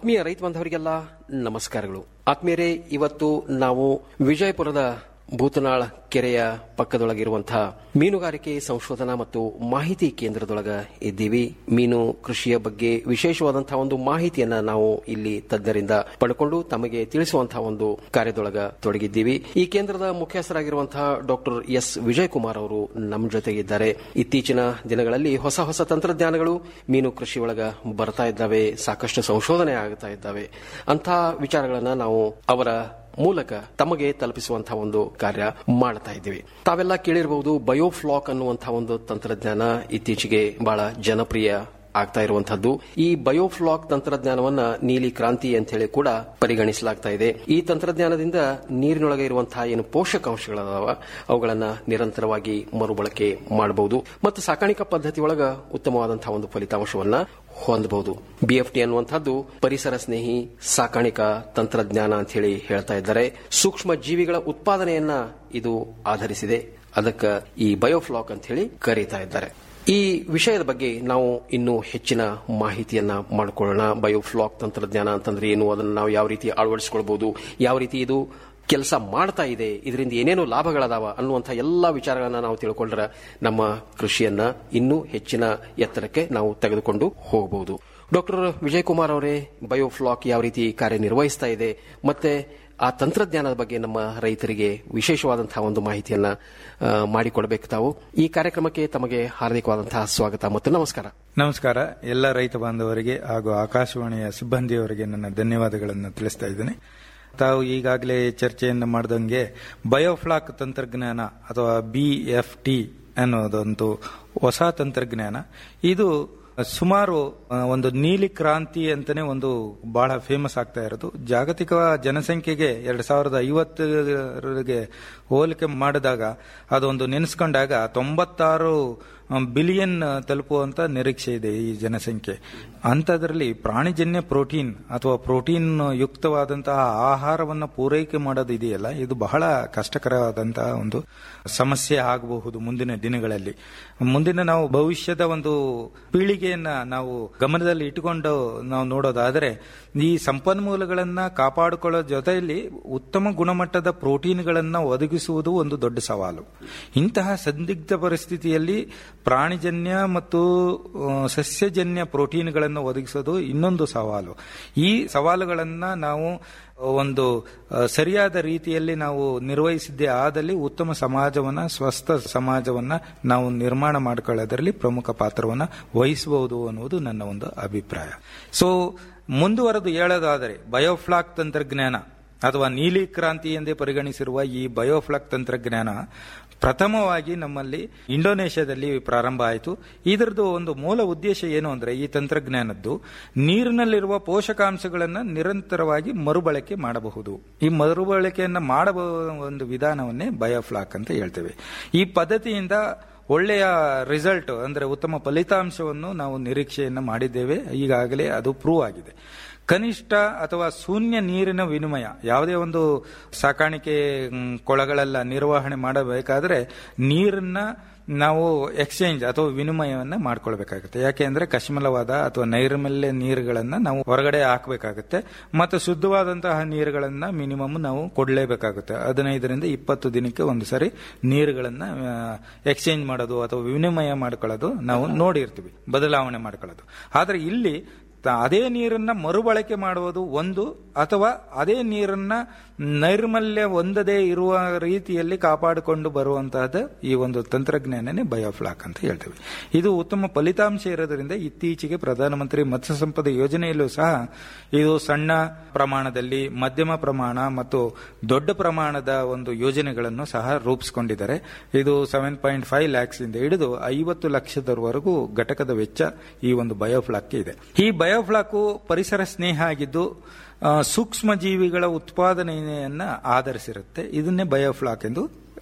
ಆತ್ಮೀಯ ರೈತ ಬಾಂಧವರಿಗೆಲ್ಲ ನಮಸ್ಕಾರಗಳು ಆತ್ಮೀಯರೇ ಇವತ್ತು ನಾವು ವಿಜಯಪುರದ ಭೂತನಾಳ ಕೆರೆಯ ಪಕ್ಕದೊಳಗಿರುವಂತಹ ಮೀನುಗಾರಿಕೆ ಸಂಶೋಧನಾ ಮತ್ತು ಮಾಹಿತಿ ಕೇಂದ್ರದೊಳಗ ಇದ್ದೀವಿ ಮೀನು ಕೃಷಿಯ ಬಗ್ಗೆ ವಿಶೇಷವಾದಂತಹ ಒಂದು ಮಾಹಿತಿಯನ್ನ ನಾವು ಇಲ್ಲಿ ತಜ್ಞರಿಂದ ಪಡ್ಕೊಂಡು ತಮಗೆ ತಿಳಿಸುವಂತಹ ಒಂದು ಕಾರ್ಯದೊಳಗ ತೊಡಗಿದ್ದೀವಿ ಈ ಕೇಂದ್ರದ ಮುಖ್ಯಸ್ಥರಾಗಿರುವಂತಹ ಡಾಕ್ಟರ್ ಎಸ್ ವಿಜಯಕುಮಾರ್ ಅವರು ನಮ್ಮ ಜೊತೆಗಿದ್ದಾರೆ ಇತ್ತೀಚಿನ ದಿನಗಳಲ್ಲಿ ಹೊಸ ಹೊಸ ತಂತ್ರಜ್ಞಾನಗಳು ಮೀನು ಕೃಷಿಯೊಳಗ ಬರ್ತಾ ಇದ್ದಾವೆ ಸಾಕಷ್ಟು ಸಂಶೋಧನೆ ಆಗ್ತಾ ಇದ್ದಾವೆ ಅಂತ ವಿಚಾರಗಳನ್ನ ನಾವು ಅವರ ಮೂಲಕ ತಮಗೆ ತಲುಪಿಸುವಂತಹ ಒಂದು ಕಾರ್ಯ ಮಾಡ್ತಾ ಇದ್ದೀವಿ ತಾವೆಲ್ಲ ಕೇಳಿರಬಹುದು ಬಯೋಫ್ಲಾಕ್ ಅನ್ನುವಂತಹ ಒಂದು ತಂತ್ರಜ್ಞಾನ ಇತ್ತೀಚೆಗೆ ಬಹಳ ಜನಪ್ರಿಯ ಆಗ್ತಾ ಇರುವಂತಹದ್ದು ಈ ಬಯೋಫ್ಲಾಕ್ ತಂತ್ರಜ್ಞಾನವನ್ನ ನೀಲಿ ಕ್ರಾಂತಿ ಅಂತ ಹೇಳಿ ಕೂಡ ಪರಿಗಣಿಸಲಾಗ್ತಾ ಇದೆ ಈ ತಂತ್ರಜ್ಞಾನದಿಂದ ನೀರಿನೊಳಗೆ ಇರುವಂತಹ ಏನು ಪೋಷಕಾಂಶಗಳದಾವ ಅವುಗಳನ್ನ ನಿರಂತರವಾಗಿ ಮರುಬಳಕೆ ಮಾಡಬಹುದು ಮತ್ತು ಸಾಕಾಣಿಕಾ ಪದ್ಧತಿ ಒಳಗ ಉತ್ತಮವಾದಂತಹ ಒಂದು ಫಲಿತಾಂಶವನ್ನ ಹೊಂದಬಹುದು ಬಿಎಫ್ಟಿ ಅನ್ನುವಂಥದ್ದು ಪರಿಸರ ಸ್ನೇಹಿ ಸಾಕಾಣಿಕಾ ತಂತ್ರಜ್ಞಾನ ಅಂತ ಹೇಳಿ ಹೇಳ್ತಾ ಇದ್ದಾರೆ ಸೂಕ್ಷ್ಮ ಜೀವಿಗಳ ಉತ್ಪಾದನೆಯನ್ನ ಇದು ಆಧರಿಸಿದೆ ಅದಕ್ಕೆ ಈ ಬಯೋಫ್ಲಾಕ್ ಅಂತ ಹೇಳಿ ಕರೀತಾ ಇದ್ದಾರೆ ಈ ವಿಷಯದ ಬಗ್ಗೆ ನಾವು ಇನ್ನೂ ಹೆಚ್ಚಿನ ಮಾಹಿತಿಯನ್ನ ಮಾಡಿಕೊಳ್ಳೋಣ ಬಯೋಫ್ಲಾಕ್ ತಂತ್ರಜ್ಞಾನ ಅಂತಂದ್ರೆ ಏನು ಅದನ್ನು ನಾವು ಯಾವ ರೀತಿ ಅಳವಡಿಸಿಕೊಳ್ಬಹುದು ಯಾವ ರೀತಿ ಇದು ಕೆಲಸ ಮಾಡ್ತಾ ಇದೆ ಇದರಿಂದ ಏನೇನು ಲಾಭಗಳದಾವ ಅನ್ನುವಂಥ ಎಲ್ಲಾ ವಿಚಾರಗಳನ್ನ ನಾವು ತಿಳ್ಕೊಂಡ್ರೆ ನಮ್ಮ ಕೃಷಿಯನ್ನ ಇನ್ನೂ ಹೆಚ್ಚಿನ ಎತ್ತರಕ್ಕೆ ನಾವು ತೆಗೆದುಕೊಂಡು ಹೋಗಬಹುದು ಡಾಕ್ಟರ್ ವಿಜಯಕುಮಾರ್ ಅವರೇ ಬಯೋಫ್ಲಾಕ್ ಯಾವ ರೀತಿ ಕಾರ್ಯನಿರ್ವಹಿಸ್ತಾ ಇದೆ ಮತ್ತೆ ಆ ತಂತ್ರಜ್ಞಾನದ ಬಗ್ಗೆ ನಮ್ಮ ರೈತರಿಗೆ ವಿಶೇಷವಾದಂತಹ ಒಂದು ಮಾಹಿತಿಯನ್ನ ಆ, ಮಾಡಿಕೊಡಬೇಕು ತಾವು ಈ ಕಾರ್ಯಕ್ರಮಕ್ಕೆ ತಮಗೆ ಹಾರ್ದಿಕವಾದಂತಹ ಸ್ವಾಗತ ಮತ್ತು ನಮಸ್ಕಾರ ನಮಸ್ಕಾರ ಎಲ್ಲ ರೈತ ಬಾಂಧವರಿಗೆ ಹಾಗೂ ಆಕಾಶವಾಣಿಯ ಸಿಬ್ಬಂದಿಯವರಿಗೆ ನನ್ನ ಧನ್ಯವಾದಗಳನ್ನು ತಿಳಿಸ್ತಾ ಇದ್ದೇನೆ ತಾವು ಈಗಾಗಲೇ ಚರ್ಚೆಯನ್ನು ಮಾಡಿದಂಗೆ ಬಯೋಫ್ಲಾಕ್ ತಂತ್ರಜ್ಞಾನ ಅಥವಾ ಬಿ ಎಫ್ ಟಿ ಅನ್ನೋದೊಂದು ಹೊಸ ತಂತ್ರಜ್ಞಾನ ಇದು ಸುಮಾರು ಆ, ಒಂದು ನೀಲಿ ಕ್ರಾಂತಿ ಅಂತಾನೆ ಒಂದು ಬಹಳ ಫೇಮಸ್ ಆಗ್ತಾ ಇರೋದು ಜಾಗತಿಕ ಜನಸಂಖ್ಯೆಗೆ ಎರಡ್ ಸಾವಿರದ ಐವತ್ತರಿಗೆ ಹೋಲಿಕೆ ಮಾಡಿದಾಗ ಅದೊಂದು ನೆನೆಸ್ಕೊಂಡಾಗ ತೊಂಬತ್ತಾರು ಬಿಲಿಯನ್ ತಲುಪುವಂತ ನಿರೀಕ್ಷೆ ಇದೆ ಈ ಜನಸಂಖ್ಯೆ ಅಂಥದ್ರಲ್ಲಿ ಪ್ರಾಣಿಜನ್ಯ ಪ್ರೋಟೀನ್ ಅಥವಾ ಪ್ರೋಟೀನ್ ಯುಕ್ತವಾದಂತಹ ಆಹಾರವನ್ನು ಪೂರೈಕೆ ಮಾಡೋದು ಇದೆಯಲ್ಲ ಇದು ಬಹಳ ಕಷ್ಟಕರವಾದಂತಹ ಒಂದು ಸಮಸ್ಯೆ ಆಗಬಹುದು ಮುಂದಿನ ದಿನಗಳಲ್ಲಿ ಮುಂದಿನ ನಾವು ಭವಿಷ್ಯದ ಒಂದು ಪೀಳಿಗೆಯನ್ನ ನಾವು ಗಮನದಲ್ಲಿ ಇಟ್ಟುಕೊಂಡು ನಾವು ನೋಡೋದಾದರೆ ಈ ಸಂಪನ್ಮೂಲಗಳನ್ನ ಕಾಪಾಡಿಕೊಳ್ಳೋ ಜೊತೆಯಲ್ಲಿ ಉತ್ತಮ ಗುಣಮಟ್ಟದ ಪ್ರೋಟೀನ್ಗಳನ್ನ ಒದಗಿಸುವುದು ಒಂದು ದೊಡ್ಡ ಸವಾಲು ಇಂತಹ ಸಂದಿಗ್ಧ ಪರಿಸ್ಥಿತಿಯಲ್ಲಿ ಪ್ರಾಣಿಜನ್ಯ ಮತ್ತು ಆ, ಸಸ್ಯಜನ್ಯ ಪ್ರೋಟೀನ್ಗಳನ್ನು ಒದಗಿಸೋದು ಇನ್ನೊಂದು ಸವಾಲು ಈ ಸವಾಲುಗಳನ್ನ ನಾವು ಒಂದು ಆ, ಸರಿಯಾದ ರೀತಿಯಲ್ಲಿ ನಾವು ನಿರ್ವಹಿಸಿದ್ದೇ ಆದಲ್ಲಿ ಉತ್ತಮ ಸಮಾಜವನ್ನ ಸ್ವಸ್ಥ ಸಮಾಜವನ್ನ ನಾವು ನಿರ್ಮಾಣ ಮಾಡಿಕೊಳ್ಳೋದರಲ್ಲಿ ಪ್ರಮುಖ ಪಾತ್ರವನ್ನ ವಹಿಸಬಹುದು ಅನ್ನುವುದು ನನ್ನ ಒಂದು ಅಭಿಪ್ರಾಯ ಸೊ ಮುಂದುವರೆದು ಹೇಳೋದಾದರೆ ಬಯೋಫ್ಲಾಕ್ ತಂತ್ರಜ್ಞಾನ ಅಥವಾ ನೀಲಿ ಕ್ರಾಂತಿ ಎಂದೇ ಪರಿಗಣಿಸಿರುವ ಈ ಬಯೋಫ್ಲಾಕ್ ತಂತ್ರಜ್ಞಾನ ಪ್ರಥಮವಾಗಿ ನಮ್ಮಲ್ಲಿ ಇಂಡೋನೇಷ್ಯಾದಲ್ಲಿ ಪ್ರಾರಂಭ ಆಯಿತು ಇದರದ್ದು ಒಂದು ಮೂಲ ಉದ್ದೇಶ ಏನು ಅಂದ್ರೆ ಈ ತಂತ್ರಜ್ಞಾನದ್ದು ನೀರಿನಲ್ಲಿರುವ ಪೋಷಕಾಂಶಗಳನ್ನು ನಿರಂತರವಾಗಿ ಮರುಬಳಕೆ ಮಾಡಬಹುದು ಈ ಮರುಬಳಕೆಯನ್ನ ಮಾಡಬಹುದ ಒಂದು ವಿಧಾನವನ್ನೇ ಬಯೋಫ್ಲಾಕ್ ಅಂತ ಹೇಳ್ತೇವೆ ಈ ಪದ್ಧತಿಯಿಂದ ಒಳ್ಳೆಯ ರಿಸಲ್ಟ್ ಅಂದ್ರೆ ಉತ್ತಮ ಫಲಿತಾಂಶವನ್ನು ನಾವು ನಿರೀಕ್ಷೆಯನ್ನ ಮಾಡಿದ್ದೇವೆ ಈಗಾಗಲೇ ಅದು ಪ್ರೂವ್ ಆಗಿದೆ ಕನಿಷ್ಠ ಅಥವಾ ಶೂನ್ಯ ನೀರಿನ ವಿನಿಮಯ ಯಾವುದೇ ಒಂದು ಸಾಕಾಣಿಕೆ ಮ್, ಕೊಳಗಳೆಲ್ಲ ನಿರ್ವಹಣೆ ಮಾಡಬೇಕಾದ್ರೆ ನೀರನ್ನ ನಾವು ಎಕ್ಸ್ಚೇಂಜ್ ಅಥವಾ ವಿನಿಮಯವನ್ನ ಮಾಡ್ಕೊಳ್ಬೇಕಾಗುತ್ತೆ ಯಾಕೆ ಅಂದ್ರೆ ಕಶ್ಮಲವಾದ ಅಥವಾ ನೈರ್ಮಲ್ಯ ನೀರುಗಳನ್ನ ನಾವು ಹೊರಗಡೆ ಹಾಕಬೇಕಾಗುತ್ತೆ ಮತ್ತೆ ಶುದ್ಧವಾದಂತಹ ನೀರುಗಳನ್ನ ಮಿನಿಮಮ್ ನಾವು ಕೊಡಲೇಬೇಕಾಗುತ್ತೆ ಹದಿನೈದರಿಂದ ಇಪ್ಪತ್ತು ದಿನಕ್ಕೆ ಒಂದು ಸರಿ ನೀರುಗಳನ್ನ ಎಕ್ಸ್ಚೇಂಜ್ ಮಾಡೋದು ಅಥವಾ ವಿನಿಮಯ ಮಾಡ್ಕೊಳ್ಳೋದು ನಾವು ನೋಡಿರ್ತೀವಿ ಬದಲಾವಣೆ ಮಾಡ್ಕೊಳ್ಳೋದು ಆದ್ರೆ ಇಲ್ಲಿ ತ- ಅದೇ ನೀರನ್ನ ಮರುಬಳಕೆ ಮಾಡುವುದು ಒಂದು ಅಥವಾ ಅದೇ ನೀರನ್ನ ನೈರ್ಮಲ್ಯ ಹೊಂದದೇ ಇರುವ ರೀತಿಯಲ್ಲಿ ಕಾಪಾಡಿಕೊಂಡು ಬರುವಂತಹದ್ದು ಈ ಒಂದು ತಂತ್ರಜ್ಞಾನನೇ ಬಯೋಫ್ಲಾಕ್ ಅಂತ ಹೇಳ್ತೇವೆ ಇದು ಉತ್ತಮ ಫಲಿತಾಂಶ ಇರೋದ್ರಿಂದ ಇತ್ತೀಚೆಗೆ ಪ್ರಧಾನಮಂತ್ರಿ ಮತ್ಸ್ಯ ಸಂಪದ ಯೋಜನೆಯಲ್ಲೂ ಸಹ ಇದು ಸಣ್ಣ ಪ್ರಮಾಣದಲ್ಲಿ ಮಧ್ಯಮ ಪ್ರಮಾಣ ಮತ್ತು ದೊಡ್ಡ ಪ್ರಮಾಣದ ಒಂದು ಯೋಜನೆಗಳನ್ನು ಸಹ ರೂಪಿಸಿಕೊಂಡಿದ್ದಾರೆ ಇದು ಸೆವೆನ್ ಪಾಯಿಂಟ್ ಫೈವ್ ಲ್ಯಾಕ್ಸ್ ಇಂದ ಹಿಡಿದು ಐವತ್ತು ಲಕ್ಷದವರೆಗೂ ಘಟಕದ ವೆಚ್ಚ ಈ ಒಂದು ಬಯೋಫ್ಲಾಕ್ ಇದೆ ಈ ಬಯೋಫ್ಲಾಕ್ ಪರಿಸರ ಸ್ನೇಹ ಆಗಿದ್ದು ಆ, ಸೂಕ್ಷ್ಮ ಜೀವಿಗಳ ಉತ್ಪಾದನೆಯನ್ನ ಆಧರಿಸಿರುತ್ತೆ ಇದನ್ನೇ ಬಯೋಫ್ಲಾಕ್ ಎಂದು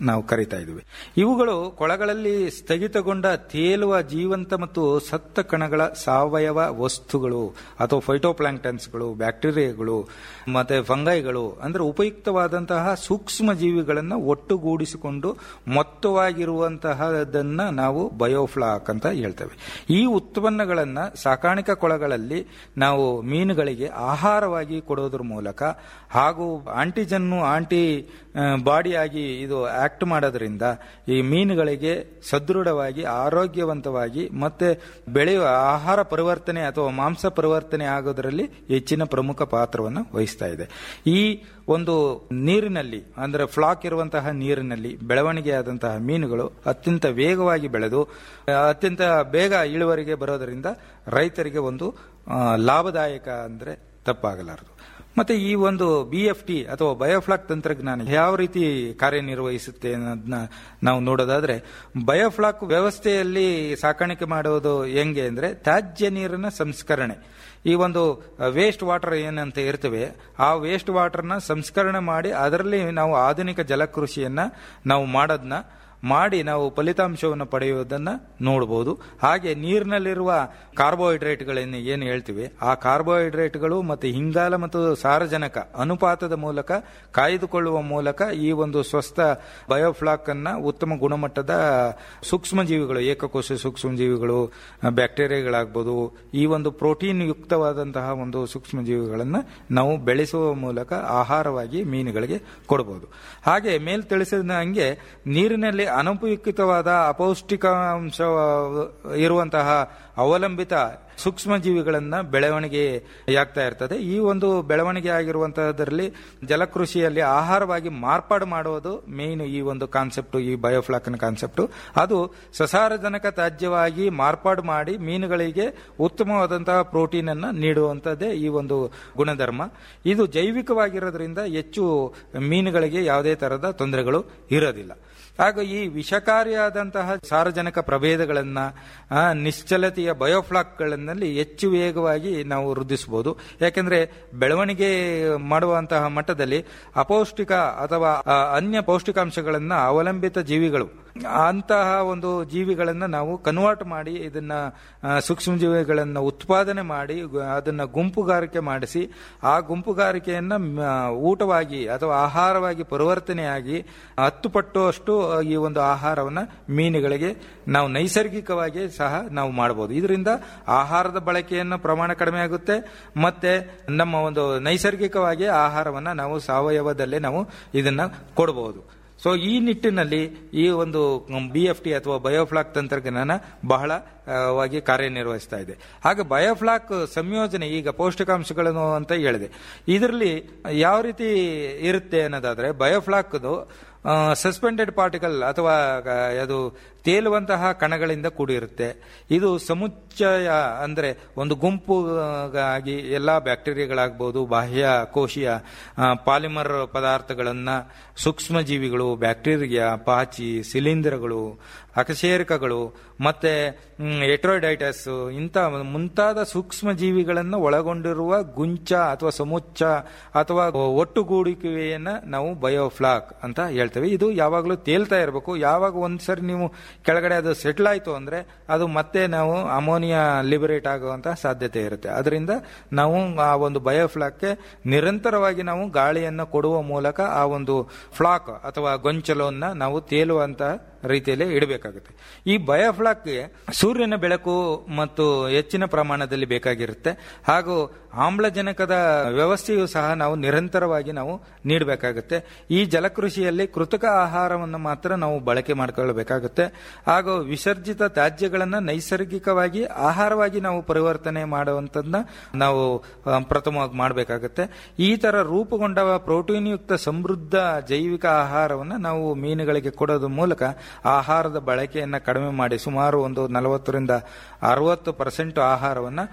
ನಾವು ಕರಿತಾ ಇದ್ವಿ ಇವುಗಳು ಕೊಳಗಳಲ್ಲಿ ಸ್ಥಗಿತಗೊಂಡ ತೇಲುವ ಜೀವಂತ ಮತ್ತು ಸತ್ತ ಕಣಗಳ ಸಾವಯವ ವಸ್ತುಗಳು ಅಥವಾ ಫೈಟೋಪ್ಲಾಂಕ್ಟನ್ಸ್ಗಳು ಬ್ಯಾಕ್ಟೀರಿಯಾಗಳು ಮತ್ತೆ ಫಂಗೈಗಳು ಅಂದ್ರೆ ಉಪಯುಕ್ತವಾದಂತಹ ಸೂಕ್ಷ್ಮ ಜೀವಿಗಳನ್ನು ಒಟ್ಟುಗೂಡಿಸಿಕೊಂಡು ಮೊತ್ತವಾಗಿರುವಂತಹದನ್ನ ನಾವು ಬಯೋಫ್ಲಾಕ್ ಅಂತ ಹೇಳ್ತೇವೆ ಈ ಉತ್ಪನ್ನಗಳನ್ನ ಸಾಕಾಣಿಕಾ ಕೊಳಗಳಲ್ಲಿ ನಾವು ಮೀನುಗಳಿಗೆ ಆಹಾರವಾಗಿ ಕೊಡೋದ್ರ ಮೂಲಕ ಹಾಗೂ ಆಂಟಿಜನ್ನು ಆಂಟಿ ಬಾಡಿಯಾಗಿ ಇದು ಆಕ್ಟ್ ಮಾಡೋದ್ರಿಂದ ಈ ಮೀನುಗಳಿಗೆ ಸದೃಢವಾಗಿ ಆರೋಗ್ಯವಂತವಾಗಿ ಮತ್ತೆ ಬೆಳೆಯುವ ಆಹಾರ ಪರಿವರ್ತನೆ ಅಥವಾ ಮಾಂಸ ಪರಿವರ್ತನೆ ಆಗೋದರಲ್ಲಿ ಹೆಚ್ಚಿನ ಪ್ರಮುಖ ಪಾತ್ರವನ್ನು ವಹಿಸ್ತಾ ಇದೆ ಈ ಒಂದು ನೀರಿನಲ್ಲಿ ಅಂದ್ರೆ ಫ್ಲಾಕ್ ಇರುವಂತಹ ನೀರಿನಲ್ಲಿ ಬೆಳವಣಿಗೆಯಾದಂತಹ ಮೀನುಗಳು ಅತ್ಯಂತ ವೇಗವಾಗಿ ಬೆಳೆದು ಅತ್ಯಂತ ಬೇಗ ಇಳುವರಿಗೆ ಬರೋದರಿಂದ ರೈತರಿಗೆ ಒಂದು ಆ, ಲಾಭದಾಯಕ ಅಂದ್ರೆ ತಪ್ಪಾಗಲಾರದು ಮತ್ತೆ ಈ ಒಂದು ಬಿ ಎಫ್ ಟಿ ಅಥವಾ ಬಯೋಫ್ಲಾಕ್ ತಂತ್ರಜ್ಞಾನ ಯಾವ ರೀತಿ ಕಾರ್ಯನಿರ್ವಹಿಸುತ್ತೆ ಅನ್ನೋದನ್ನ ನಾವು ನೋಡೋದಾದ್ರೆ ಬಯೋಫ್ಲಾಕ್ ವ್ಯವಸ್ಥೆಯಲ್ಲಿ ಸಾಕಾಣಿಕೆ ಮಾಡೋದು ಹೆಂಗೆ ಅಂದ್ರೆ ತ್ಯಾಜ್ಯ ನೀರಿನ ಸಂಸ್ಕರಣೆ ಈ ಒಂದು ವೇಸ್ಟ್ ವಾಟರ್ ಏನಂತ ಇರ್ತವೆ ಆ ವೇಸ್ಟ್ ವಾಟರ್ನ ಸಂಸ್ಕರಣೆ ಮಾಡಿ ಅದರಲ್ಲಿ ನಾವು ಆಧುನಿಕ ಜಲಕೃಷಿಯನ್ನ ನಾವು ಮಾಡೋದನ್ನ ಮಾಡಿ ನಾವು ಫಲಿತಾಂಶವನ್ನು ಪಡೆಯುವುದನ್ನ ನೋಡಬಹುದು ಹಾಗೆ ನೀರಿನಲ್ಲಿರುವ ಕಾರ್ಬೋಹೈಡ್ರೇಟ್ಗಳನ್ನು ಏನು ಹೇಳ್ತೀವಿ ಆ ಕಾರ್ಬೋಹೈಡ್ರೇಟ್ಗಳು ಮತ್ತು ಇಂಗಾಲ ಮತ್ತು ಸಾರಜನಕ ಅನುಪಾತದ ಮೂಲಕ ಕಾಯ್ದುಕೊಳ್ಳುವ ಮೂಲಕ ಈ ಒಂದು ಸ್ವಸ್ಥ ಬಯೋಫ್ಲಾಕ್ ಅನ್ನ ಉತ್ತಮ ಗುಣಮಟ್ಟದ ಸೂಕ್ಷ್ಮ ಜೀವಿಗಳು ಏಕಕೋಶ ಸೂಕ್ಷ್ಮ ಜೀವಿಗಳು ಬ್ಯಾಕ್ಟೀರಿಯಾಗಳಾಗ್ಬೋದು ಈ ಒಂದು ಪ್ರೋಟೀನ್ ಯುಕ್ತವಾದಂತಹ ಒಂದು ಸೂಕ್ಷ್ಮ ಜೀವಿಗಳನ್ನ ನಾವು ಬೆಳೆಸುವ ಮೂಲಕ ಆಹಾರವಾಗಿ ಮೀನುಗಳಿಗೆ ಕೊಡಬಹುದು ಹಾಗೆ ಮೇಲ್ ತಿಳಿಸಿದ ಹಂಗೆ ನೀರಿನಲ್ಲಿ ಅನುಪಯುಕ್ತವಾದ ಅಪೌಷ್ಟಿಕಾಂಶ ಇರುವಂತಹ ಅವಲಂಬಿತ ಸೂಕ್ಷ್ಮ ಜೀವಿಗಳನ್ನ ಬೆಳವಣಿಗೆಯಾಗ್ತಾ ಇರ್ತದೆ ಈ ಒಂದು ಬೆಳವಣಿಗೆ ಆಗಿರುವಂತಹದ್ರಲ್ಲಿ ಜಲಕೃಷಿಯಲ್ಲಿ ಆಹಾರವಾಗಿ ಮಾರ್ಪಾಡು ಮಾಡುವುದು ಮೇನ್ ಈ ಒಂದು ಕಾನ್ಸೆಪ್ಟ್ ಈ ಬಯೋಫ್ಲಾಕ್ನ ಕಾನ್ಸೆಪ್ಟ್ ಅದು ಸಸಾರಜನಕ ತ್ಯಾಜ್ಯವಾಗಿ ಮಾರ್ಪಾಡು ಮಾಡಿ ಮೀನುಗಳಿಗೆ ಉತ್ತಮವಾದಂತಹ ಪ್ರೋಟೀನ್ ಅನ್ನ ನೀಡುವಂತದ್ದೇ ಈ ಒಂದು ಗುಣಧರ್ಮ ಇದು ಜೈವಿಕವಾಗಿರೋದ್ರಿಂದ ಹೆಚ್ಚು ಮೀನುಗಳಿಗೆ ಯಾವುದೇ ತರಹದ ತೊಂದರೆಗಳು ಇರೋದಿಲ್ಲ ಹಾಗೂ ಈ ವಿಷಕಾರಿಯಾದಂತಹ ಸಾರಜನಕ ಪ್ರಭೇದಗಳನ್ನ ಆ, ನಿಶ್ಚಲತೆಯ ಬಯೋಫ್ಲಾಕ್ಗಳಲ್ಲಿ ಹೆಚ್ಚು ವೇಗವಾಗಿ ನಾವು ವೃದ್ಧಿಸಬಹುದು ಯಾಕೆಂದ್ರೆ ಬೆಳವಣಿಗೆ ಮಾಡುವಂತಹ ಮಟ್ಟದಲ್ಲಿ ಅಪೌಷ್ಟಿಕ ಅಥವಾ ಆ, ಅನ್ಯ ಪೌಷ್ಟಿಕಾಂಶಗಳನ್ನ ಅವಲಂಬಿತ ಜೀವಿಗಳು ಅಂತಹ ಒಂದು ಜೀವಿಗಳನ್ನ ನಾವು ಕನ್ವರ್ಟ್ ಮಾಡಿ ಇದನ್ನ ಆ, ಸೂಕ್ಷ್ಮ ಜೀವಿಗಳನ್ನ ಉತ್ಪಾದನೆ ಮಾಡಿ ಗ- ಅದನ್ನ ಗುಂಪುಗಾರಿಕೆ ಮಾಡಿಸಿ ಆ ಗುಂಪುಗಾರಿಕೆಯನ್ನ ಮ, ಊಟವಾಗಿ ಅಥವಾ ಆಹಾರವಾಗಿ ಪರಿವರ್ತನೆಯಾಗಿ ಹತ್ತು ಪಟ್ಟು ಅಷ್ಟು ಈ ಒಂದು ಆಹಾರವನ್ನ ಮೀನುಗಳಿಗೆ ನಾವು ನೈಸರ್ಗಿಕವಾಗಿ ಸಹ ನಾವು ಮಾಡಬಹುದು ಇದರಿಂದ ಆಹಾರದ ಬಳಕೆಯನ್ನು ಪ್ರಮಾಣ ಕಡಿಮೆ ಆಗುತ್ತೆ ಮತ್ತೆ ನಮ್ಮ ಒಂದು ನೈಸರ್ಗಿಕವಾಗಿ ಆಹಾರವನ್ನ ನಾವು ಸಾವಯವದಲ್ಲೇ ನಾವು ಇದನ್ನ ಕೊಡಬಹುದು ಸೊ ಈ ನಿಟ್ಟಿನಲ್ಲಿ ಈ ಒಂದು ಬಿ ಎಫ್ ಟಿ ಅಥವಾ ಬಯೋಫ್ಲಾಕ್ ತಂತ್ರಜ್ಞಾನ ಬಹಳ ಆ, ವಾಗಿ ಕಾರ್ಯನಿರ್ವಹಿಸ್ತಾ ಇದೆ ಹಾಗೆ ಬಯೋಫ್ಲಾಕ್ ಸಂಯೋಜನೆ ಈಗ ಪೌಷ್ಟಿಕಾಂಶಗಳನ್ನು ಅಂತ ಹೇಳಿದೆ ಇದರಲ್ಲಿ ಯಾವ ರೀತಿ ಇರುತ್ತೆ ಅನ್ನೋದಾದ್ರೆ ಬಯೋಫ್ಲಾಕ್ದು ಸಸ್ಪೆಂಡೆಡ್ ಪಾರ್ಟಿಕಲ್ ಅಥವಾ ಆ, ಅದು ತೇಲುವಂತಹ ಕಣಗಳಿಂದ ಕೂಡಿರುತ್ತೆ ಇದು ಸಮುಚ್ಚಯ ಅಂದ್ರೆ ಒಂದು ಗುಂಪುಗಾಗಿ ಎಲ್ಲಾ ಬ್ಯಾಕ್ಟೀರಿಯಾಗಳಾಗ್ಬೋದು ಬಾಹ್ಯ ಕೋಶೀಯ ಆ, ಪಾಲಿಮರ್ ಪದಾರ್ಥಗಳನ್ನ ಸೂಕ್ಷ್ಮ ಜೀವಿಗಳು ಬ್ಯಾಕ್ಟೀರಿಯಾ ಪಾಚಿ ಶಿಲೀಂಧ್ರಗಳು ಅಕಶೇರಕಗಳು ಮತ್ತೆ ಎಟ್ರೋಡೈಟಸ್ ಇಂಥ ಮುಂತಾದ ಸೂಕ್ಷ್ಮ ಜೀವಿಗಳನ್ನು ಒಳಗೊಂಡಿರುವ ಗುಂಚ ಅಥವಾ ಸಮುಚ್ಚ ಅಥವಾ ಒಟ್ಟುಗೂಡಿಕೆಯನ್ನ ನಾವು ಬಯೋಫ್ಲಾಕ್ ಅಂತ ಹೇಳ್ತೇವೆ ಇದು ಯಾವಾಗಲೂ ತೇಲ್ತಾ ಇರಬೇಕು ಯಾವಾಗ ಒಂದ್ಸರಿ ನೀವು ಕೆಳಗಡೆ ಅದು ಸೆಟ್ಲ್ ಆಯ್ತು ಅಂದ್ರೆ ಅದು ಮತ್ತೆ ನಾವು ಅಮೋನಿಯಾ ಲಿಬರೇಟ್ ಆಗುವಂತಹ ಸಾಧ್ಯತೆ ಇರುತ್ತೆ ಅದರಿಂದ ನಾವು ಆ ಒಂದು ಬಯೋಫ್ಲಾಕ್ಗೆ ನಿರಂತರವಾಗಿ ನಾವು ಗಾಳಿಯನ್ನು ಕೊಡುವ ಮೂಲಕ ಆ ಒಂದು ಫ್ಲಾಕ್ ಅಥವಾ ಗೊಂಚಲನ್ನ ನಾವು ತೇಲುವಂತಹ ರೀತಿಯಲ್ಲಿ ಇಡಬೇಕಾಗುತ್ತೆ ಈ ಬಯೋಫ್ಲಾಕ್ಗೆ ಸೂರ್ಯನ ಬೆಳಕು ಮತ್ತು ಹೆಚ್ಚಿನ ಪ್ರಮಾಣದಲ್ಲಿ ಬೇಕಾಗಿರುತ್ತೆ ಹಾಗೂ ಆಮ್ಲಜನಕದ ವ್ಯವಸ್ಥೆಯು ಸಹ ನಾವು ನಿರಂತರವಾಗಿ ನಾವು ನೀಡಬೇಕಾಗುತ್ತೆ ಈ ಜಲಕೃಷಿಯಲ್ಲಿ ಕೃತಕ ಆಹಾರವನ್ನು ಮಾತ್ರ ನಾವು ಬಳಕೆ ಮಾಡಿಕೊಳ್ಳಬೇಕಾಗುತ್ತೆ ಹಾಗೂ ವಿಸರ್ಜಿತ ತ್ಯಾಜ್ಯಗಳನ್ನು ನೈಸರ್ಗಿಕವಾಗಿ ಆಹಾರವಾಗಿ ನಾವು ಪರಿವರ್ತನೆ ಮಾಡುವಂಥದ್ದನ್ನ ನಾವು ಆ, ಪ್ರಥಮವಾಗಿ ಮಾಡಬೇಕಾಗುತ್ತೆ ಈ ತರ ರೂಪುಗೊಂಡ ಪ್ರೋಟೀನ್ ಯುಕ್ತ ಸಮೃದ್ಧ ಜೈವಿಕ ಆಹಾರವನ್ನು ನಾವು ಮೀನುಗಳಿಗೆ ಕೊಡೋದ್ರ ಮೂಲಕ ಆಹಾರದ ಬಳಕೆಯನ್ನು ಕಡಿಮೆ ಮಾಡಿ ಸುಮಾರು ಒಂದು ನಲವತ್ತರಿಂದ ಅರವತ್ತು ಪರ್ಸೆಂಟ್ ಆಹಾರವನ್ನು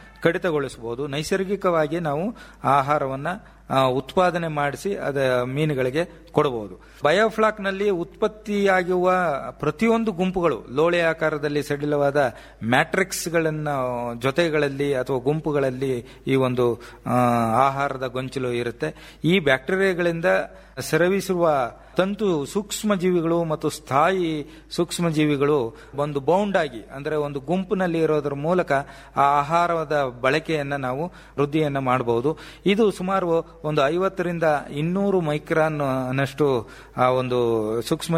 ಕಡಿತಗೊಳಿಸಬಹುದು ನೈಸರ್ಗಿಕವಾಗಿ ನಾವು ಆಹಾರವನ್ನು ಆ, ಉತ್ಪಾದನೆ ಮಾಡಿಸಿ ಅದ ಮೀನುಗಳಿಗೆ ಕೊಡಬಹುದು ಬಯೋಫ್ಲಾಕ್ ನಲ್ಲಿ ಉತ್ಪತ್ತಿಯಾಗುವ ಪ್ರತಿಯೊಂದು ಗುಂಪುಗಳು ಲೋಳೆ ಆಕಾರದಲ್ಲಿ ಸಡಿಲವಾದ ಮ್ಯಾಟ್ರಿಕ್ಸ್ ಗಳನ್ನ ಜೊತೆಗಳಲ್ಲಿ ಅಥವಾ ಗುಂಪುಗಳಲ್ಲಿ ಈ ಒಂದು ಆ, ಆಹಾರದ ಗೊಂಚಲು ಇರುತ್ತೆ ಈ ಬ್ಯಾಕ್ಟೀರಿಯಾಗಳಿಂದ ಸ್ರವಿಸುವ ತಂತು ಸೂಕ್ಷ್ಮ ಜೀವಿಗಳು ಮತ್ತು ಸ್ಥಾಯಿ ಸೂಕ್ಷ್ಮ ಜೀವಿಗಳು ಒಂದು ಬೌಂಡ್ ಆಗಿ ಅಂದ್ರೆ ಒಂದು ಗುಂಪಿನಲ್ಲಿ ಇರೋದ್ರ ಮೂಲಕ ಆ ಆಹಾರದ ಬಳಕೆಯನ್ನ ನಾವು ವೃದ್ಧಿಯನ್ನ ಮಾಡಬಹುದು ಇದು ಸುಮಾರು ಒಂದು ಐವತ್ತರಿಂದ ಇನ್ನೂರು ಮೈಕ್ರಾನ್ ಅನ್ನಷ್ಟು ಆ ಒಂದು ಸೂಕ್ಷ್ಮ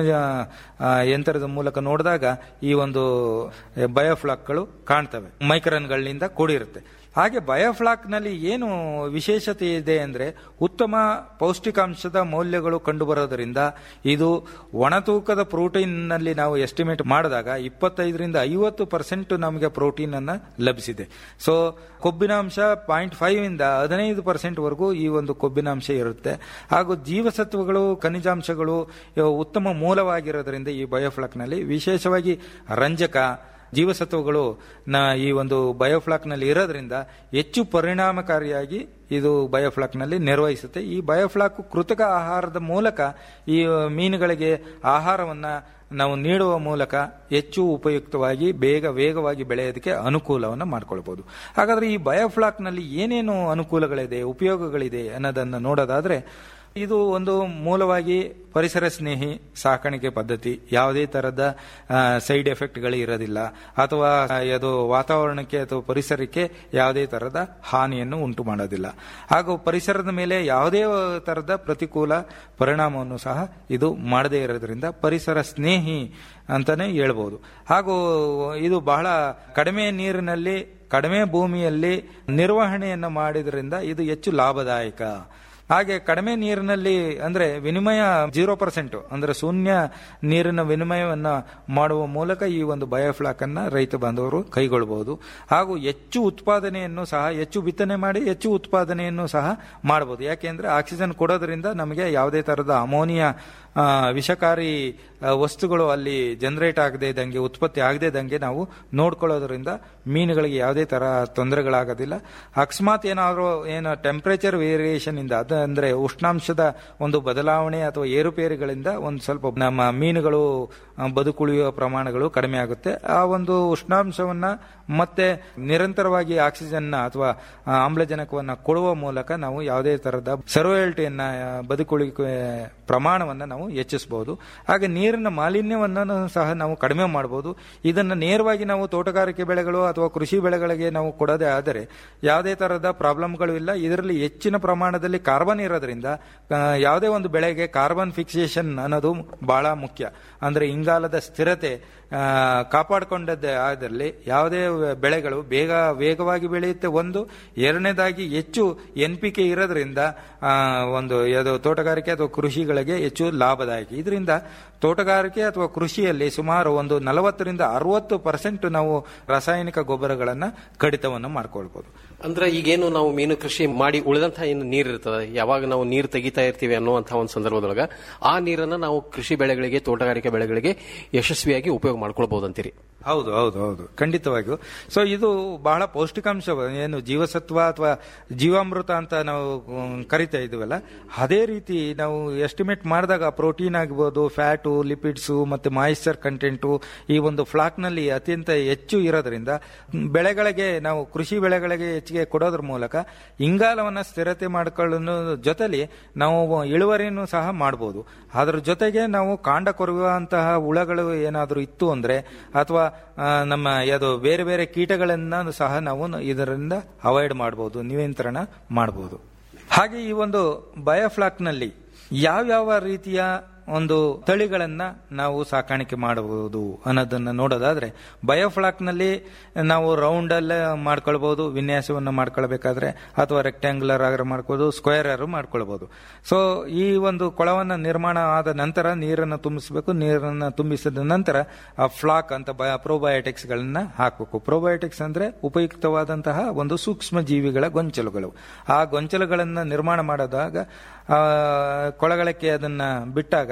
ಆ, ಯಂತ್ರದ ಮೂಲಕ ನೋಡಿದಾಗ ಈ ಒಂದು ಬಯೋಫ್ಲಾಕ್ಗಳು ಕಾಣ್ತವೆ ಮೈಕ್ರಾನ್ಗಳಿಂದ ಕೂಡಿರುತ್ತೆ ಹಾಗೆ ಬಯೋಫ್ಲಾಕ್ ನಲ್ಲಿ ಏನು ವಿಶೇಷತೆ ಇದೆ ಅಂದ್ರೆ ಉತ್ತಮ ಪೌಷ್ಟಿಕಾಂಶದ ಮೌಲ್ಯಗಳು ಕಂಡುಬರೋದರಿಂದ ಇದು ಒಣ ತೂಕದ ಪ್ರೋಟೀನ್ ನಲ್ಲಿ ನಾವು ಎಸ್ಟಿಮೇಟ್ ಮಾಡಿದಾಗ ಇಪ್ಪತ್ತೈದರಿಂದ ಐವತ್ತು ಪರ್ಸೆಂಟ್ ನಮಗೆ ಪ್ರೋಟೀನ್ ಅನ್ನ ಲಭಿಸಿದೆ ಸೊ ಕೊಬ್ಬಿನಾಂಶ ಪಾಯಿಂಟ್ ಫೈವ್ ಇಂದ ಹದಿನೈದು ಪರ್ಸೆಂಟ್ ವರೆಗೂ ಈ ಒಂದು ಕೊಬ್ಬಿನಾಂಶ ಇರುತ್ತೆ ಹಾಗೂ ಜೀವಸತ್ವಗಳು ಖನಿಜಾಂಶಗಳು ಇವು ಉತ್ತಮ ಮೂಲವಾಗಿರೋದ್ರಿಂದ ಈ ಬಯೋಫ್ಲಾಕ್ ನಲ್ಲಿ ವಿಶೇಷವಾಗಿ ರಂಜಕ ಜೀವಸತ್ವಗಳು ನ ಈ ಒಂದು ಬಯೋಫ್ಲಾಕ್ ನಲ್ಲಿ ಇರೋದ್ರಿಂದ ಹೆಚ್ಚು ಪರಿಣಾಮಕಾರಿಯಾಗಿ ಇದು ಬಯೋಫ್ಲಾಕ್ ನಲ್ಲಿ ನಿರ್ವಹಿಸುತ್ತೆ ಈ ಬಯೋಫ್ಲಾಕ್ ಕೃತಕ ಆಹಾರದ ಮೂಲಕ ಈ ಮೀನುಗಳಿಗೆ ಆಹಾರವನ್ನ ನಾವು ನೀಡುವ ಮೂಲಕ ಹೆಚ್ಚು ಉಪಯುಕ್ತವಾಗಿ ಬೇಗ ವೇಗವಾಗಿ ಬೆಳೆಯೋದಕ್ಕೆ ಅನುಕೂಲವನ್ನು ಮಾಡ್ಕೊಳ್ಬಹುದು ಹಾಗಾದ್ರೆ ಈ ಬಯೋಫ್ಲಾಕ್ ನಲ್ಲಿ ಏನೇನು ಅನುಕೂಲಗಳಿದೆ ಉಪಯೋಗಗಳಿದೆ ಅನ್ನೋದನ್ನ ನೋಡೋದಾದ್ರೆ ಇದು ಒಂದು ಮೂಲವಾಗಿ ಪರಿಸರ ಸ್ನೇಹಿ ಸಾಕಾಣಿಕೆ ಪದ್ಧತಿ ಯಾವುದೇ ತರಹದ ಸೈಡ್ ಎಫೆಕ್ಟ್ಗಳು ಇರೋದಿಲ್ಲ ಅಥವಾ ಅದು ವಾತಾವರಣಕ್ಕೆ ಅಥವಾ ಪರಿಸರಕ್ಕೆ ಯಾವುದೇ ತರಹದ ಹಾನಿಯನ್ನು ಉಂಟು ಮಾಡೋದಿಲ್ಲ ಹಾಗೂ ಪರಿಸರದ ಮೇಲೆ ಯಾವುದೇ ತರಹದ ಪ್ರತಿಕೂಲ ಪರಿಣಾಮವನ್ನು ಸಹ ಇದು ಮಾಡದೇ ಇರೋದ್ರಿಂದ ಪರಿಸರ ಸ್ನೇಹಿ ಅಂತಾನೆ ಹೇಳ್ಬೋದು ಹಾಗೂ ಇದು ಬಹಳ ಕಡಿಮೆ ನೀರಿನಲ್ಲಿ ಕಡಿಮೆ ಭೂಮಿಯಲ್ಲಿ ನಿರ್ವಹಣೆಯನ್ನು ಮಾಡಿದ್ರಿಂದ ಇದು ಹೆಚ್ಚು ಲಾಭದಾಯಕ ಹಾಗೆ ಕಡಿಮೆ ನೀರಿನಲ್ಲಿ ಅಂದ್ರೆ ವಿನಿಮಯ ಜೀರೋ ಪರ್ಸೆಂಟ್ ಅಂದ್ರೆ ಶೂನ್ಯ ನೀರಿನ ವಿನಿಮಯವನ್ನ ಮಾಡುವ ಮೂಲಕ ಈ ಒಂದು ಬಯೋಫ್ಲಾಕ್ ಅನ್ನ ರೈತ ಬಾಂಧವರು ಕೈಗೊಳ್ಳಬಹುದು ಹಾಗೂ ಹೆಚ್ಚು ಉತ್ಪಾದನೆಯನ್ನು ಸಹ ಹೆಚ್ಚು ಬಿತ್ತನೆ ಮಾಡಿ ಹೆಚ್ಚು ಉತ್ಪಾದನೆಯನ್ನು ಸಹ ಮಾಡಬಹುದು ಯಾಕೆಂದ್ರೆ ಆಕ್ಸಿಜನ್ ಕೊಡೋದ್ರಿಂದ ನಮಗೆ ಯಾವುದೇ ತರಹದ ಅಮೋನಿಯಾ ಆ, ವಿಷಕಾರಿ ಆ, ವಸ್ತುಗಳು ಅಲ್ಲಿ ಜನರೇಟ್ ಆಗದೆ ಇದ್ದಂಗೆ ಉತ್ಪತ್ತಿ ಆಗದೆ ಇದ್ದಂಗೆ ನಾವು ನೋಡ್ಕೊಳ್ಳೋದ್ರಿಂದ ಮೀನುಗಳಿಗೆ ಯಾವುದೇ ತರ ತೊಂದರೆಗಳಾಗೋದಿಲ್ಲ ಅಕಸ್ಮಾತ್ ಏನಾದರೂ ಏನು ಟೆಂಪರೇಚರ್ ವೇರಿಯೇಷನ್ ಇಂದ ಅದು ಅಂದ್ರೆ ಉಷ್ಣಾಂಶದ ಒಂದು ಬದಲಾವಣೆ ಅಥವಾ ಏರುಪೇರುಗಳಿಂದ ಒಂದು ಸ್ವಲ್ಪ ನಮ್ಮ ಮೀನುಗಳು ಆ, ಬದುಕುಳಿಯುವ ಪ್ರಮಾಣಗಳು ಕಡಿಮೆ ಆಗುತ್ತೆ ಆ ಒಂದು ಉಷ್ಣಾಂಶವನ್ನ ಮತ್ತೆ ನಿರಂತರವಾಗಿ ಆಕ್ಸಿಜನ್ ಅಥವಾ ಆ, ಆಮ್ಲಜನಕವನ್ನ ಕೊಡುವ ಮೂಲಕ ನಾವು ಯಾವುದೇ ತರಹದ ಸರ್ವೈಲ್ಟಿಯನ್ನ ಬದುಕುಳಿಕೆ ಪ್ರಮಾಣವನ್ನ ನಾವು ಹೆಚ್ಚಿಸಬಹುದು ಹಾಗೆ ನೀರಿನ ಮಾಲಿನ್ಯವನ್ನ ಸಹ ನಾವು ಕಡಿಮೆ ಮಾಡಬಹುದು ಇದನ್ನ ನೇರವಾಗಿ ನಾವು ತೋಟಗಾರಿಕೆ ಬೆಳೆಗಳು ಅಥವಾ ಕೃಷಿ ಬೆಳೆಗಳಿಗೆ ನಾವು ಕೊಡೋದೇ ಆದರೆ ಯಾವುದೇ ತರಹದ ಪ್ರಾಬ್ಲಮ್ಗಳು ಇಲ್ಲ ಇದರಲ್ಲಿ ಹೆಚ್ಚಿನ ಪ್ರಮಾಣದಲ್ಲಿ ಕಾರ್ಬನ್ ಇರೋದ್ರಿಂದ ಆ, ಯಾವುದೇ ಒಂದು ಬೆಳೆಗೆ ಕಾರ್ಬನ್ ಫಿಕ್ಸೇಷನ್ ಅನ್ನೋದು ಬಹಳ ಮುಖ್ಯ ಅಂದ್ರೆ ಇಂಗಾಲದ ಸ್ಥಿರತೆ ಆ, ಕಾಪಾಡಿಕೊಂಡದ್ದೇ ಆದಲ್ಲಿ ಯಾವುದೇ ಬೆಳೆಗಳು ಬೇಗ ವೇಗವಾಗಿ ಬೆಳೆಯುತ್ತೆ ಒಂದು ಎರಡನೇದಾಗಿ ಹೆಚ್ಚು ಎನ್ ಪಿ ಕೆ ಇರೋದ್ರಿಂದ ಆ, ಒಂದು ಯಾವುದು ತೋಟಗಾರಿಕೆ ಅಥವಾ ಕೃಷಿಗಳಿಗೆ ಹೆಚ್ಚು ಲಾಭದಾಯಕ ಇದರಿಂದ ತೋಟಗಾರಿಕೆ ಅಥವಾ ಕೃಷಿಯಲ್ಲಿ ಸುಮಾರು ಒಂದು ನಲವತ್ತರಿಂದ ಅರವತ್ತು ಪರ್ಸೆಂಟ್ ನಾವು ರಾಸಾಯನಿಕ ಗೊಬ್ಬರಗಳನ್ನ ಕಡಿತವನ್ನು ಮಾಡ್ಕೊಳ್ಬಹುದು ಅಂದ್ರೆ ಈಗೇನು ನಾವು ಮೀನು ಕೃಷಿ ಮಾಡಿ ಉಳಿದಂತಹ ಏನು ನೀರು ಇರ್ತದೆ ಯಾವಾಗ ನಾವು ನೀರು ತೆಗಿತಾ ಇರ್ತೀವಿ ಅನ್ನುವಂತಹ ಒಂದು ಸಂದರ್ಭದೊಳಗ ಆ ನೀರನ್ನ ನಾವು ಕೃಷಿ ಬೆಳೆಗಳಿಗೆ ತೋಟಗಾರಿಕೆ ಬೆಳೆಗಳಿಗೆ ಯಶಸ್ವಿಯಾಗಿ ಉಪಯೋಗ ಮಾಡ್ಕೊಳ್ಬಹುದು ಅಂತೀರಿ ಹೌದು ಹೌದು ಹೌದು ಖಂಡಿತವಾಗಿಯೂ ಸೊ ಇದು ಬಹಳ ಪೌಷ್ಟಿಕಾಂಶ ಏನು ಜೀವಸತ್ವ ಅಥವಾ ಜೀವಾಮೃತ ಅಂತ ನಾವು ಮ್, ಕರಿತಾ ಇದೀವಲ್ಲ ಅದೇ ರೀತಿ ನಾವು ಎಸ್ಟಿಮೇಟ್ ಮಾಡಿದಾಗ ಪ್ರೋಟೀನ್ ಆಗ್ಬೋದು ಫ್ಯಾಟು ಲಿಪಿಡ್ಸು ಮತ್ತೆ ಮಾಯಿಶ್ಚರ್ ಕಂಟೆಂಟು ಈ ಒಂದು ಫ್ಲಾಕ್ ನಲ್ಲಿ ಅತ್ಯಂತ ಹೆಚ್ಚು ಇರೋದ್ರಿಂದ ಮ್, ಬೆಳೆಗಳಿಗೆ ನಾವು ಕೃಷಿ ಬೆಳೆಗಳಿಗೆ ಹೆಚ್ಚಿಗೆ ಕೊಡೋದ್ರ ಮೂಲಕ ಇಂಗಾಲವನ್ನ ಸ್ಥಿರತೆ ಮಾಡಿಕೊಳ್ಳೋ ಜೊತೆಲಿ ನಾವು ಇಳುವರಿನೂ ಸಹ ಮಾಡಬಹುದು ಅದರ ಜೊತೆಗೆ ನಾವು ಕಾಂಡ ಕೊರುವಂತಹ ಹುಳಗಳು ಏನಾದರೂ ಇತ್ತು ಅಂದ್ರೆ ಅಥವಾ ಆ, ನಮ್ಮ ಯಾವುದು ಬೇರೆ ಬೇರೆ ಕೀಟಗಳನ್ನ ಸಹ ನಾವು ಇದರಿಂದ ಅವಾಯ್ಡ್ ಮಾಡಬಹುದು ನಿಯಂತ್ರಣ ಮಾಡಬಹುದು ಹಾಗೆ ಈ ಒಂದು ಬಯೋಫ್ಲಾಕ್ ನಲ್ಲಿ ಯಾವ್ಯಾವ ರೀತಿಯ ಒಂದು ತಳಿಗಳನ್ನ ನಾವು ಸಾಕಾಣಿಕೆ ಮಾಡಬಹುದು ಅನ್ನೋದನ್ನ ನೋಡೋದಾದ್ರೆ ಬಯೋಫ್ಲಾಕ್ ನಲ್ಲಿ ನಾವು ರೌಂಡ್ ಅಲ್ಲೇ ಮಾಡ್ಕೊಳ್ಬಹುದು ವಿನ್ಯಾಸವನ್ನ ಮಾಡ್ಕೊಳ್ಬೇಕಾದ್ರೆ ಅಥವಾ ರೆಕ್ಟ್ಯಾಂಗುಲರ್ ಆಗಿ ಮಾಡ್ಕೋಬಹುದು ಸ್ಕ್ವೇರ್ ಆರು ಮಾಡ್ಕೊಳ್ಬಹುದು ಸೊ ಈ ಒಂದು ಕೊಳವನ್ನ ನಿರ್ಮಾಣ ಆದ ನಂತರ ನೀರನ್ನು ತುಂಬಿಸಬೇಕು ನೀರನ್ನು ತುಂಬಿಸಿದ ನಂತರ ಆ ಫ್ಲಾಕ್ ಅಂತ ಪ್ರೋಬಯೋಟಿಕ್ಸ್ ಗಳನ್ನ ಹಾಕಬೇಕು ಪ್ರೋಬಯೋಟಿಕ್ಸ್ ಅಂದ್ರೆ ಉಪಯುಕ್ತವಾದಂತಹ ಒಂದು ಸೂಕ್ಷ್ಮ ಜೀವಿಗಳ ಗೊಂಚಲುಗಳು ಆ ಗೊಂಚಲುಗಳನ್ನ ನಿರ್ಮಾಣ ಮಾಡಿದಾಗ ಆ, ಕೊಳಗಳಕ್ಕೆ ಅದನ್ನ ಬಿಟ್ಟಾಗ